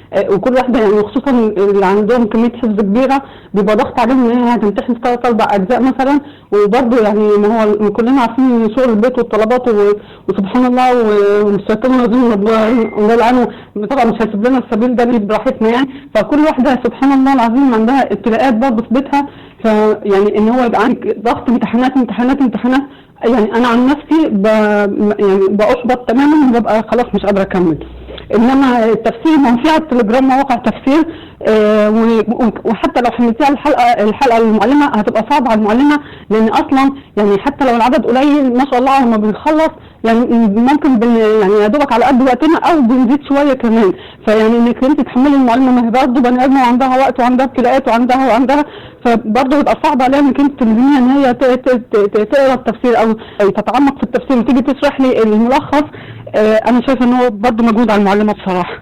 آه، وكل واحده يعني وخصوصا اللي عندهم كميه حفظ كبيره بيبقى ضغط عليهم ان هي هتمتحن في ثلاث اربع اجزاء مثلا وبرضه يعني ما هو كلنا عارفين ان شغل البيت والطلبات و- وسبحان الله و- والشيطان الرجيم ربنا الله يلعنه طبعا مش هيسيب لنا السبيل ده ليه براحتنا يعني فكل واحده سبحان الله العظيم عندها ابتلاءات برضه في بيتها فيعني ان هو يبقى عندك ضغط امتحانات امتحانات امتحانات يعني انا عن نفسي ب... يعني باحبط تماما وببقى خلاص مش قادره اكمل انما التفسير ما هو في على التليجرام مواقع تفسير آه و- و- وحتى لو حملتيها الحلقه الحلقه للمعلمه هتبقى صعبه على المعلمه لان اصلا يعني حتى لو العدد قليل ما شاء الله لما بنخلص يعني ممكن بن يعني يا دوبك على قد وقتنا او بنزيد شويه كمان فيعني انك انت تحملي المعلمه ما هي برضه بني ادمه وعندها وقت وعندها ابتلاءات وعندها وعندها فبرضه يبقى صعب عليها انك انت تلزميها ان هي ت- ت- ت- تقرا التفسير او أو تتعمق في التفسير وتيجي تشرح لي الملخص آه انا شايفه ان هو برضه مجهود على المعلمه بصراحه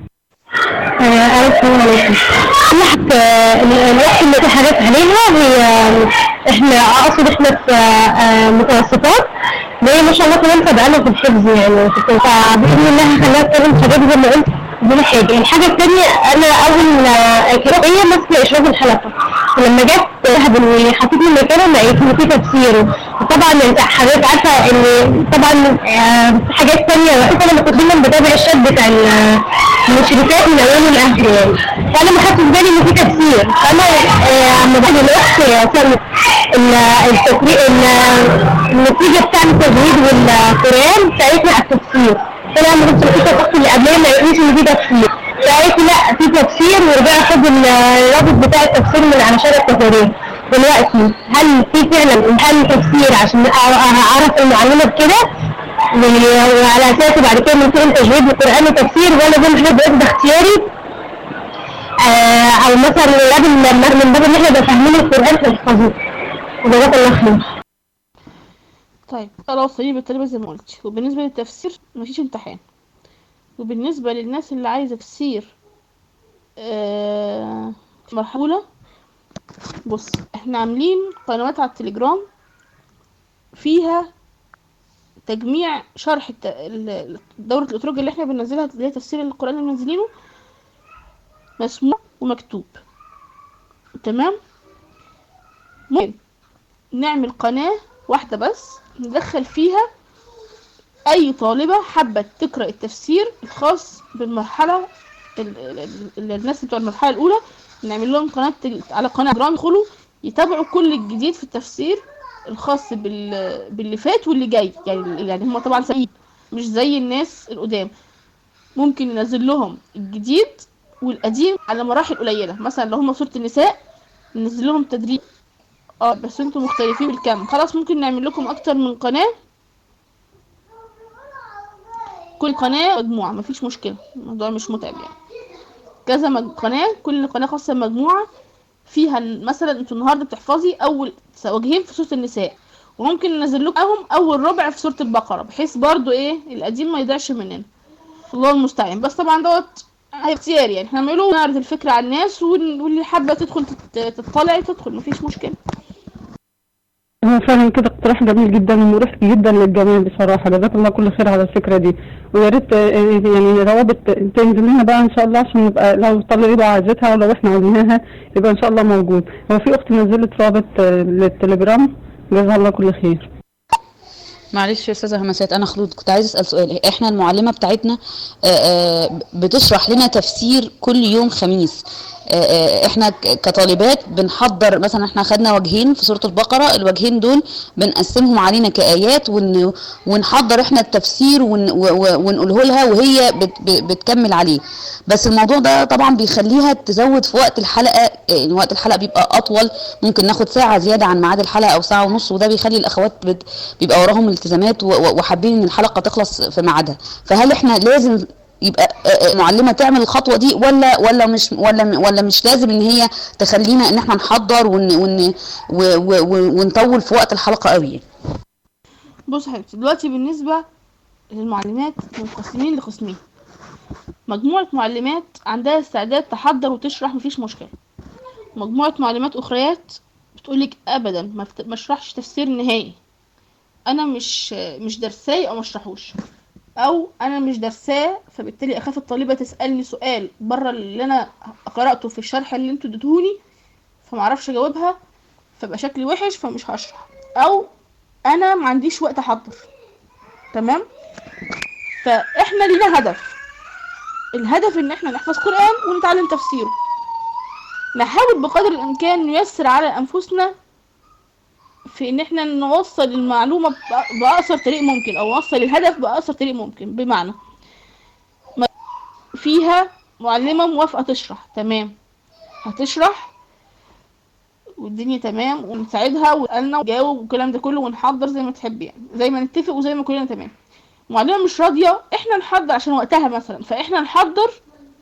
السلام عليكم نحت الوقت اللي في حاجات عليها هي احنا اقصد احنا في آه، متوسطات وهي ما شاء الله كمان سبقانا في الحفظ يعني فباذن الله هخليها تتكلم حاجات زي ما قلت دي حاجه الحاجه الثانيه انا اول آه، قراءه ماسكه اشراف الحلقه ولما جت تهبل وحطيتني مكانها لقيت ان في تفسير وطبعا انت حضرتك عارفه ان طبعا آه، في حاجات ثانيه انا لما كنت دايما بتابع الشات بتاع ال- المشرفات من اوله لاخره يعني فانا ما خدتش بالي ان في تفسير فانا آه، اما بعد الاخت سألت ال- التفريق ال- النتيجه بتاع التجويد والقران سالتني على التفسير فانا لما كنت بشوف الاخت اللي قبلها ما قالتليش ان في تفسير فقالت لي لا في تفسير ورجع خد ال- الرابط بتاع التفسير من على شارع التفارير دلوقتي هل في فعلا هل تفسير عشان أع- اعرف المعلومه بكده و- وعلى اساسه بعد كده ممكن تجويد القران وتفسير ولا ده مش هيبقى ده اختياري آه او مثلا من باب ال- من باب ان احنا نبقى فاهمين القران فنحفظه جزاك الله خير طيب خلاص هي بالتالي زي ما قلت وبالنسبة للتفسير مفيش امتحان وبالنسبة للناس اللي عايزة تفسير آه مرحلة بص احنا عاملين قنوات على التليجرام فيها تجميع شرح الت... ال- دورة الأتروج اللي احنا بننزلها اللي هي تفسير القرآن اللي منزلينه مسموع ومكتوب تمام ممكن نعمل قناة واحدة بس ندخل فيها أي طالبة حابة تقرأ التفسير الخاص بالمرحلة ال- ال- ال- الناس بتوع المرحلة الأولى نعمل لهم قناة تل- على قناة جرام يدخلوا يتابعوا كل الجديد في التفسير الخاص بال... باللي فات واللي جاي يعني يعني هم طبعا سعيد مش زي الناس القدام ممكن ننزل لهم الجديد والقديم على مراحل قليلة مثلا لو هم سورة النساء ننزل لهم تدريب اه بس انتوا مختلفين بالكم خلاص ممكن نعمل لكم اكتر من قناة كل قناة مجموعة مفيش مشكلة الموضوع مش متعب يعني كذا مج... قناة كل قناة خاصة بمجموعة فيها ال- مثلا انتوا النهاردة بتحفظي اول وجهين في سورة النساء وممكن ننزل لكم معاهم اول ربع في سورة البقرة بحيث برضو ايه القديم ما يضيعش مننا الله المستعان بس طبعا دوت هيبقى اختياري يعني احنا هنعمله نعرض الفكرة على الناس وال- واللي حابة تدخل تت- تطلع تدخل مفيش مشكلة هو فعلا كده اقتراح جميل جدا ومريح جدا للجميع بصراحة جزاك الله كل خير على الفكرة دي ويا ريت آه، يعني روابط تنزل لنا بقى ان شاء الله عشان نبقى لو طالب عايزتها ولو احنا عايزينها يبقى ان شاء الله موجود هو في اخت نزلت رابط آه، للتليجرام جزاها الله كل خير معلش يا استاذه همسات انا خلود كنت عايزه اسال سؤال احنا المعلمه بتاعتنا آه، آه، بتشرح لنا تفسير كل يوم خميس آه، آه، احنا ك- كطالبات بنحضر مثلا احنا خدنا وجهين في سوره البقره الوجهين دول بنقسمهم علينا كايات ون ونحضر احنا التفسير ون و- و- ونقوله لها وهي بت ب- بتكمل عليه بس الموضوع ده طبعا بيخليها تزود في وقت الحلقه يعني وقت الحلقه بيبقى اطول ممكن ناخد ساعه زياده عن ميعاد الحلقه او ساعه ونص وده بيخلي الاخوات بت بيبقى وراهم التزامات و- و- وحابين ان الحلقه تخلص في ميعادها فهل احنا لازم يبقى آه، آه، معلمه تعمل الخطوه دي ولا ولا مش ولا ولا مش لازم ان هي تخلينا ان احنا نحضر ون ون و- و- و- ونطول في وقت الحلقه قوي بص يا حبيبتي دلوقتي بالنسبة للمعلمات منقسمين لقسمين مجموعة معلمات عندها استعداد تحضر وتشرح مفيش مشكلة مجموعة معلمات أخريات بتقولك أبدا ما بت- ما اشرحش تفسير نهائي أنا مش مش درساي أو ما اشرحوش او انا مش درساه فبالتالي اخاف الطالبه تسالني سؤال بره اللي انا قراته في الشرح اللي انتوا اديتهوني فمعرفش اجاوبها فبقى شكلي وحش فمش هشرح او انا ما عنديش وقت احضر تمام فاحنا لينا هدف الهدف ان احنا نحفظ قران ونتعلم تفسيره نحاول بقدر الامكان نيسر على انفسنا في ان احنا نوصل المعلومه بأ- باقصر طريق ممكن او نوصل الهدف باقصر طريق ممكن بمعنى ما- فيها معلمه موافقه تشرح تمام هتشرح والدنيا تمام ونساعدها وقالنا ونجاوب والكلام ده كله ونحضر زي ما تحب يعني زي ما نتفق وزي ما كلنا تمام معلمه مش راضيه احنا نحضر عشان وقتها مثلا فاحنا نحضر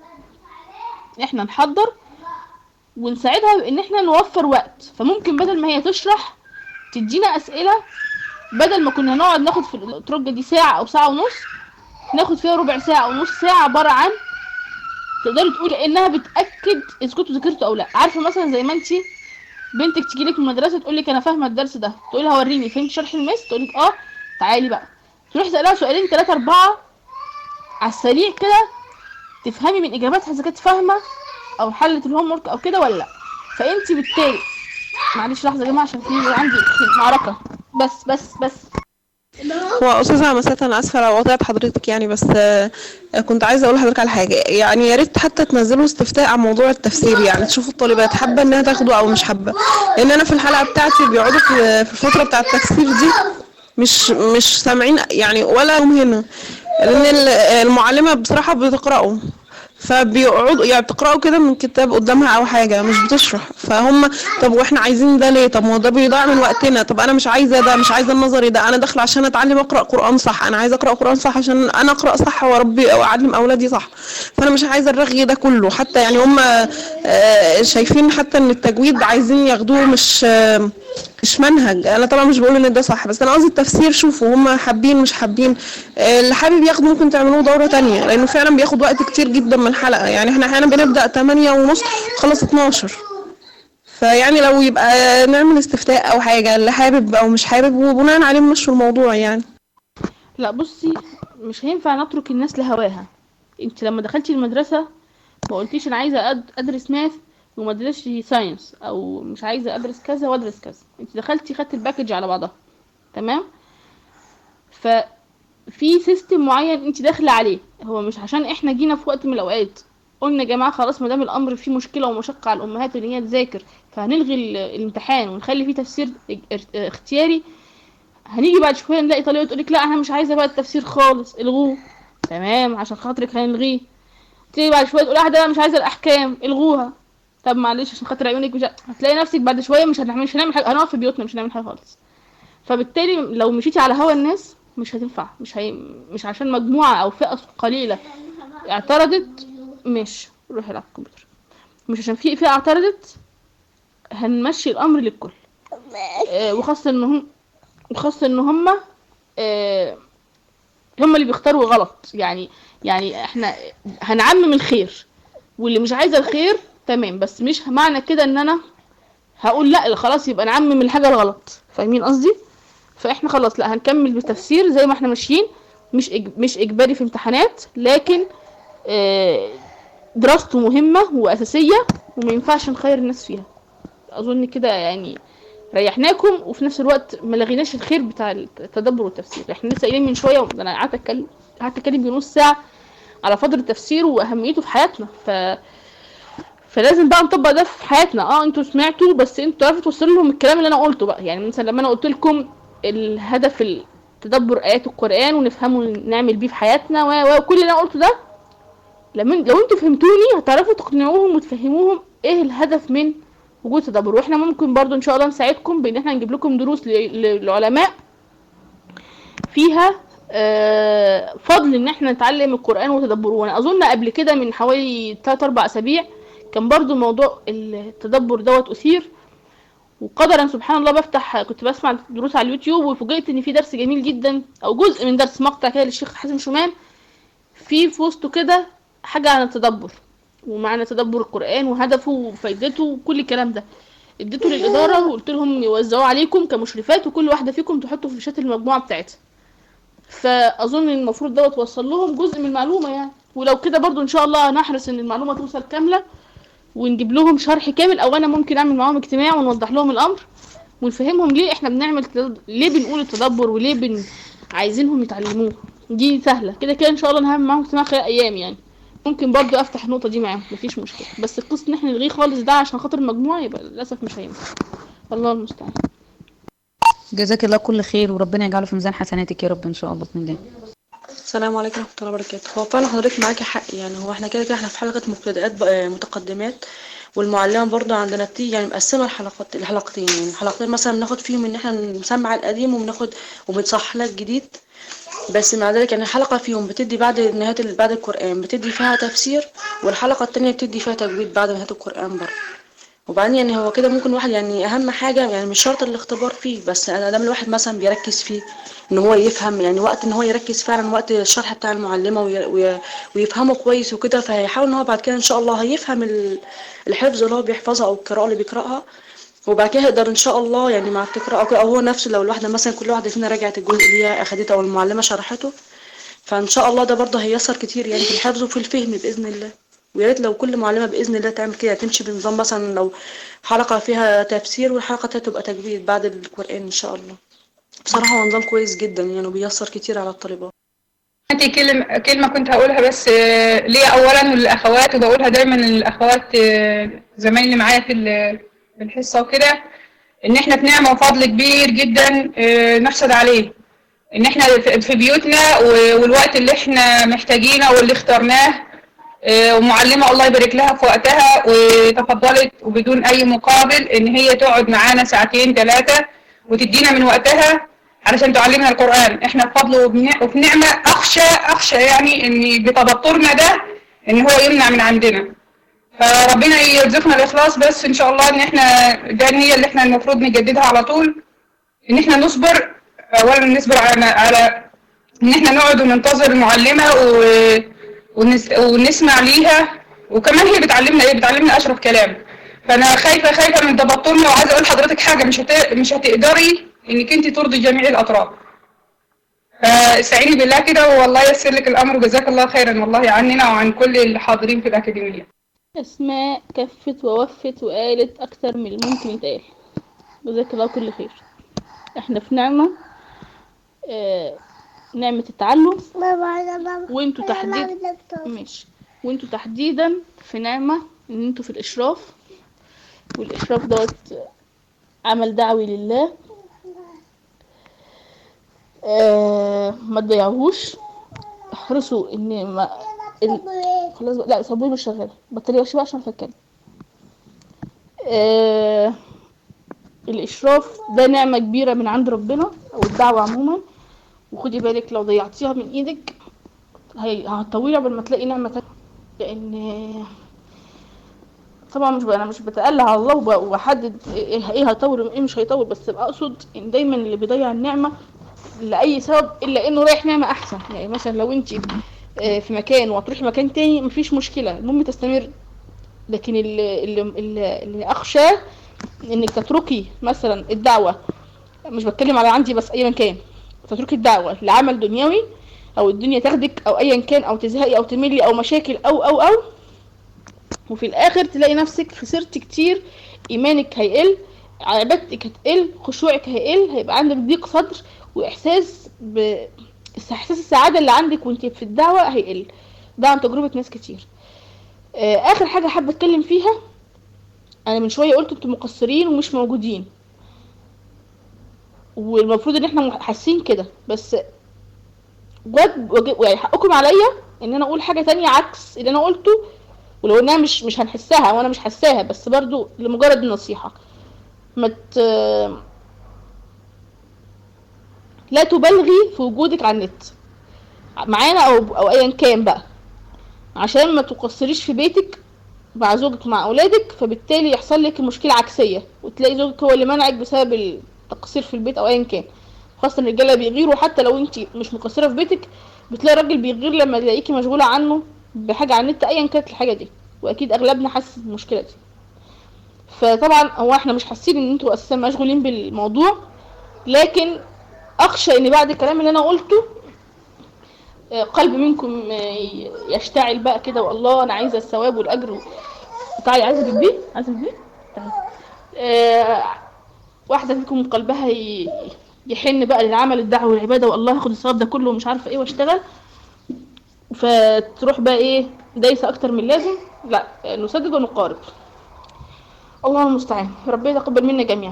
احنا نحضر ونساعدها بان احنا نوفر وقت فممكن بدل ما هي تشرح تدينا اسئله بدل ما كنا نقعد ناخد في الترجه دي ساعه او ساعه ونص ناخد فيها ربع ساعه او نص ساعه عباره عن تقدري تقولي كانها بتاكد اذا كنتوا ذاكرتوا او لا عارفه مثلا زي ما انت بنتك تيجي لك من المدرسه تقول لك انا فاهمه الدرس ده تقول لها وريني فهمت شرح المس تقول لك اه تعالي بقى تروح تسالها سؤالين ثلاثه اربعه على السريع كده تفهمي من اجاباتها اذا كانت فاهمه او حلت الهوم ورك او كده ولا لا فانت بالتالي معلش لحظه يا جماعه عشان في عندي معركه بس بس بس هو استاذه مسات انا اسفه لو قطعت حضرتك يعني بس آه، كنت عايزه اقول لحضرتك على حاجه يعني يا ريت حتى تنزلوا استفتاء عن موضوع التفسير يعني تشوفوا الطالبات حابه انها تاخده او مش حابه لان انا في الحلقه بتاعتي بيقعدوا في في الفتره بتاعه التفسير دي مش مش سامعين يعني ولا هم هنا لان ال- المعلمه بصراحه بتقراه فبيقعدوا يعني بتقراوا كده من كتاب قدامها او حاجه مش بتشرح فهم طب واحنا عايزين ده ليه طب ما هو ده بيضيع من وقتنا طب انا مش عايزه ده مش عايزه النظري ده انا داخله عشان اتعلم اقرا قران صح انا عايزه اقرا قران صح عشان انا اقرا صح واربي او اعلم اولادي صح فانا مش عايزه الرغي ده كله حتى يعني هم آه، شايفين حتى ان التجويد عايزين ياخدوه مش آه، مش منهج انا طبعا مش بقول ان ده صح بس انا قصدي التفسير شوفوا هم حابين مش حابين آه، اللي حابب ياخد ممكن تعملوه دوره تانية لانه فعلا بياخد وقت كتير جدا من الحلقه يعني احنا احيانا بنبدا 8 ونص خلص 12 فيعني لو يبقى نعمل استفتاء او حاجه اللي حابب او مش حابب وبناء عليه نمشوا الموضوع يعني لا بصي مش هينفع نترك الناس لهواها انت لما دخلتي المدرسة ما قلتيش انا عايزة أد- ادرس ماث وما ادرسش ساينس او مش عايزة ادرس كذا وادرس كذا انت دخلتي خدت الباكج على بعضها تمام ففي سيستم معين انت داخلة عليه هو مش عشان احنا جينا في وقت من الاوقات قلنا يا جماعة خلاص ما دام الامر فيه مشكلة ومشقة على الامهات ان هي تذاكر فهنلغي ال- الامتحان ونخلي فيه تفسير اج- اختياري هنيجي بعد شويه نلاقي طالبه تقول لك لا انا مش عايزه بقى التفسير خالص الغوه تمام عشان خاطرك هنلغيه تيجي بعد شويه تقول واحده بقى مش عايزه الاحكام الغوها طب معلش عشان خاطر عيونك مش هتلاقي نفسك بعد شويه مش هنعمل مش هنعمل حاجه هنقف في بيوتنا مش هنعمل حاجه خالص فبالتالي لو مشيتي على هوا الناس مش هتنفع مش هي... مش عشان مجموعه او فئه قليله اعترضت مش روحي على الكمبيوتر مش عشان في فئه اعترضت هنمشي الامر للكل آه وخاصه ان هم وخاصة ان هم آه هم اللي بيختاروا غلط يعني يعني احنا هنعمم الخير واللي مش عايزة الخير تمام بس مش معنى كده ان انا هقول لا خلاص يبقى نعمم الحاجة الغلط فاهمين قصدي فاحنا خلاص لا هنكمل بالتفسير زي ما احنا ماشيين مش إج... مش اجباري في امتحانات لكن آه دراسته مهمة واساسية وما ينفعش نخير الناس فيها اظن كده يعني ريحناكم وفي نفس الوقت ما لغيناش الخير بتاع التدبر والتفسير احنا لسه قايلين من شويه ده انا قعدت اتكلم قعدت اتكلم بنص ساعه على فضل التفسير واهميته في حياتنا ف فلازم بقى نطبق ده في حياتنا اه انتوا سمعتوا بس انتوا تعرفوا توصلوا لهم الكلام اللي انا قلته بقى يعني مثلا لما انا قلت لكم الهدف تدبر ايات القران ونفهمه نعمل بيه في حياتنا و- وكل اللي انا قلته ده لما لو انتوا فهمتوني هتعرفوا تقنعوهم وتفهموهم ايه الهدف من وجود تدبر واحنا ممكن برضو ان شاء الله نساعدكم بان احنا نجيب لكم دروس ل- ل- للعلماء فيها آه، فضل ان احنا نتعلم القرآن وتدبره وانا اظن قبل كده من حوالي 3 4 اسابيع كان برضو موضوع التدبر دوت اثير وقدرا سبحان الله بفتح كنت بسمع دروس على اليوتيوب وفوجئت ان في درس جميل جدا او جزء من درس مقطع كده للشيخ حازم شومان في في وسطه كده حاجة عن التدبر ومعنى تدبر القرآن وهدفه وفايدته وكل الكلام ده اديته للإدارة وقلت لهم يوزعوه عليكم كمشرفات وكل واحدة فيكم تحطه في شات المجموعة بتاعتها فاظن إن المفروض دوت توصل لهم جزء من المعلومه يعني ولو كده برضو ان شاء الله هنحرص ان المعلومه توصل كامله ونجيب لهم شرح كامل او انا ممكن اعمل معاهم اجتماع ونوضح لهم الامر ونفهمهم ليه احنا بنعمل تد- ليه بنقول التدبر وليه بن... عايزينهم يتعلموه دي سهله كده كده ان شاء الله نعمل معاهم اجتماع خلال ايام يعني ممكن برضو افتح النقطه دي معاهم مفيش مشكله بس القصه ان احنا نلغيه خالص ده عشان خاطر المجموعه يبقى للاسف مش هينفع الله المستعان جزاك الله كل خير وربنا يجعله في ميزان حسناتك يا رب ان شاء الله باذن الله السلام عليكم ورحمة الله وبركاته هو فعلا حضرتك معاكي حق يعني هو احنا كده كده احنا في حلقة مبتدئات بقى متقدمات والمعلمة برضه عندنا بتيجي يعني مقسمة الحلقات الحلقتين يعني حلقتين مثلا بناخد فيهم ان احنا نسمع القديم وبناخد وبنصحح لك جديد بس مع ذلك يعني حلقة فيهم بتدي بعد نهاية ال- بعد القرآن بتدي فيها تفسير والحلقة التانية بتدي فيها تجويد بعد نهاية القرآن برضه وبعدين يعني هو كده ممكن واحد يعني اهم حاجه يعني مش شرط الاختبار فيه بس انا دام الواحد مثلا بيركز فيه ان هو يفهم يعني وقت ان هو يركز فعلا وقت الشرح بتاع المعلمه وي- وي- ويفهمه كويس وكده فهيحاول ان هو بعد كده ان شاء الله هيفهم ال- الحفظ اللي هو بيحفظها او القراءه اللي بيقراها وبعد كده يقدر ان شاء الله يعني مع التكرار او كده- أو هو نفسه لو الواحده مثلا كل واحده فينا راجعت الجزء اللي هي اخدته او المعلمه شرحته فان شاء الله ده برضه هيسر كتير يعني في الحفظ وفي الفهم باذن الله ويا ريت لو كل معلمه باذن الله تعمل كده تمشي بنظام مثلا لو حلقه فيها تفسير والحلقه التانية تبقى تجويد بعد القران ان شاء الله بصراحه هو نظام كويس جدا يعني وبيسر كتير على الطالبات انت كلمة كلمة كنت هقولها بس آه، ليا اولا وللاخوات وبقولها دايما للاخوات آه، زمايلي معايا في ال- في الحصة وكده ان احنا في نعمة وفضل كبير جدا آه، نحسد عليه ان احنا في في بيوتنا و- والوقت اللي احنا محتاجينه واللي اخترناه آه، ومعلمة الله يبارك لها في وقتها وتفضلت وبدون اي مقابل ان هي تقعد معانا ساعتين ثلاثة وتدينا من وقتها علشان تعلمنا القرآن احنا بفضل وبن- وفي نعمة اخشى اخشى يعني ان بتبطرنا ده ان هو يمنع من عندنا فربنا يرزقنا الاخلاص بس ان شاء الله ان احنا ده النية اللي احنا المفروض نجددها على طول ان احنا نصبر اولا نصبر على على ان احنا نقعد وننتظر المعلمة و... ونس... ونسمع ليها وكمان هي بتعلمنا ايه بتعلمنا اشرف كلام فانا خايفه خايفه من تبطلنا وعايزه اقول لحضرتك حاجه مش هت... مش هتقدري انك انت ترضي جميع الاطراف فاستعيني بالله كده والله ييسر لك الامر وجزاك الله خيرا والله عننا وعن كل الحاضرين في الاكاديميه اسماء كفت ووفت وقالت اكتر من اللي ممكن يتقال جزاك الله كل خير احنا في نعمة آه نعمة التعلم وانتوا تحديد ماشي وانتوا تحديدا في نعمة ان انتوا في الاشراف والاشراف دوت عمل دعوي لله آه ما تضيعوهوش احرصوا ان ما ال... خلاص بقى- لا صابوني مش شغاله بطاريه وش بقى عشان اتكلم آه... الاشراف ده نعمه كبيره من عند ربنا او الدعوه عموما وخدي بالك لو ضيعتيها من ايدك هي... هتطولي قبل ما تلاقي نعمه تانية لان طبعا مش ب... انا مش بتأله على الله وب... وبحدد ايه إيه هيطول وايه مش هيطول بس اقصد ان دايما اللي بيضيع النعمه لاي سبب الا انه رايح نعمه احسن يعني مثلا لو انت آه، في مكان وهتروحي مكان تاني مفيش مشكله المهم تستمر لكن اللي, اللي, اللي, اللي اخشاه انك تتركي مثلا الدعوه مش بتكلم على عندي بس ايا كان تتركي الدعوه لعمل دنيوي او الدنيا تاخدك او ايا كان او تزهقي او تملي او مشاكل او او او وفي الاخر تلاقي نفسك خسرت كتير ايمانك هيقل عبادتك هتقل خشوعك هيقل هيبقى عندك ضيق صدر واحساس ب احساس السعاده اللي عندك وانت في الدعوه هيقل ده عن تجربه ناس كتير آه، اخر حاجه حابه اتكلم فيها انا من شويه قلت انتوا مقصرين ومش موجودين والمفروض ان احنا حاسين كده بس واجب واجب- يعني حقكم عليا ان انا اقول حاجه تانية عكس اللي انا قلته ولو انها مش مش هنحسها وانا مش حاساها بس برضو لمجرد النصيحه ما ت... لا تبالغي في وجودك على النت معانا او او ايا كان بقى عشان ما تقصريش في بيتك مع زوجك مع اولادك فبالتالي يحصل لك المشكله عكسيه وتلاقي زوجك هو اللي منعك بسبب التقصير في البيت او ايا كان خاصه الرجاله بيغيروا حتى لو انت مش مقصره في بيتك بتلاقي الراجل بيغير لما يلاقيكي مشغوله عنه بحاجه على النت ايا كانت الحاجه دي واكيد اغلبنا حاسس بالمشكله دي فطبعا هو احنا مش حاسين ان انتوا اساسا مشغولين بالموضوع لكن اخشى ان بعد الكلام اللي انا قلته آه، قلب منكم آه، يشتعل بقى كده والله انا عايزه الثواب والاجر تعالي عايزه تجيبيه عايزه تجيبيه تعالي آه، واحده فيكم قلبها ي- يحن بقى للعمل الدعوه والعباده والله هاخد الثواب ده كله ومش عارفه ايه واشتغل فتروح بقى ايه دايسه اكتر من اللازم لا نسدد ونقارب الله المستعان ربنا يتقبل منا جميعا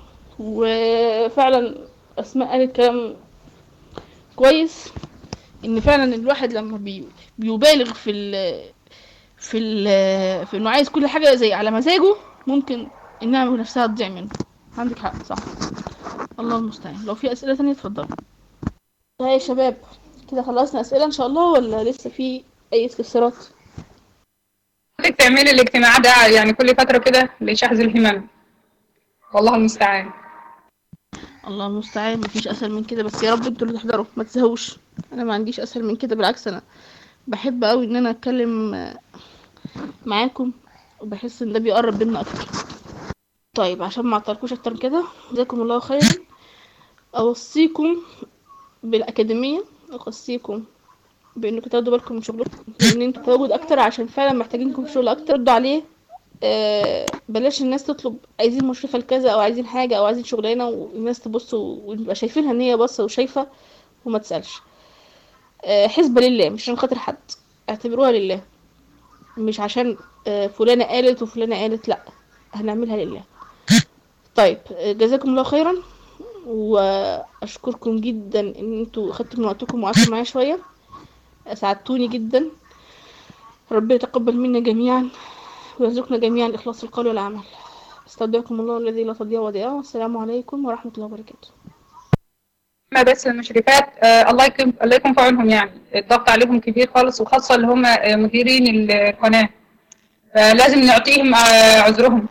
وفعلا اسماء قالت كلام كويس ان فعلا الواحد لما بي بيبالغ في ال في ال في انه عايز كل حاجه زي على مزاجه ممكن انها نفسها تضيع منه عندك حق صح الله المستعان لو في اسئله تانية اتفضلوا طيب يا شباب كده خلصنا اسئله ان شاء الله ولا لسه في اي استفسارات حضرتك تعملي الاجتماع ده يعني كل فترة كده لشحذ الهمم والله المستعان الله المستعان مفيش اسهل من كده بس يا رب انتوا اللي تحضروا ما تزهقوش انا ما عنديش اسهل من كده بالعكس انا بحب قوي ان انا اتكلم آه، معاكم وبحس ان ده بيقرب بينا اكتر طيب عشان ما اعطلكوش اكتر من كده جزاكم الله خيرا اوصيكم بالاكاديميه اوصيكم بانكم تاخدوا بالكم من شغلكم لان انتوا تواجد اكتر عشان فعلا محتاجينكم في شغل اكتر ردوا عليه آه، بلاش الناس تطلب عايزين مشرفة لكذا او عايزين حاجة او عايزين شغلانة والناس تبص و- ونبقى شايفينها ان هي باصة وشايفة وما تسألش آه، حسبة لله مش عشان خاطر حد اعتبروها لله مش عشان آه، فلانة قالت وفلانة قالت لا هنعملها لله طيب آه، جزاكم الله خيرا واشكركم جدا ان انتوا خدتوا من وقتكم وقعدتوا معايا شوية اسعدتوني جدا ربنا يتقبل منا جميعا ويرزقنا جميعا إخلاص القول والعمل استودعكم الله الذي لا تضيع ودائعه والسلام عليكم ورحمة الله وبركاته ما بس المشرفات آه الله يكون الله يكون في عونهم يعني الضغط عليهم كبير خالص وخاصة اللي هم آه، مديرين القناة فلازم نعطيهم آه عذرهم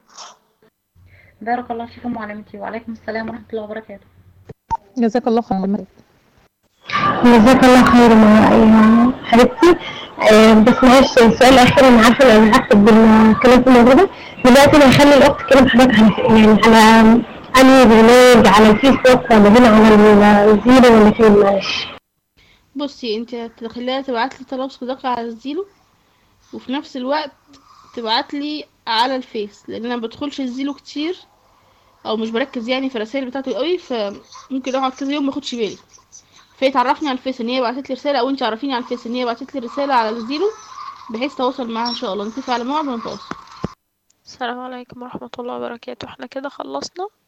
بارك الله فيكم معلمتي وعليكم السلام ورحمة الله وبركاته جزاك الله خير جزاك الله خير مع يا حبيبتي آه، بس معلش السؤال الأخير أنا عارفة إن أنا هكتب بالكلام في الموضوع ده دلوقتي أنا هخلي الأخت تكلم حضرتك على يعني على أنهي برنامج على الفيسبوك ولا هنا على الزيرو ولا فين معلش بصي انت هتخليها تبعت لي طلب صداقة على الزيرو وفي نفس الوقت تبعت لي على الفيس لان انا بدخلش الزيرو كتير او مش بركز يعني في الرسائل بتاعته قوي فممكن اقعد كذا يوم ما اخدش بالي فهي تعرفني على الفيس ان هي بعتت لي رساله او انت عرفيني على الفيس ان هي بعتت لي رساله على الزيرو بحيث تواصل معاها ان شاء الله نتفق على موعد ونتواصل السلام عليكم ورحمة الله وبركاته احنا كده خلصنا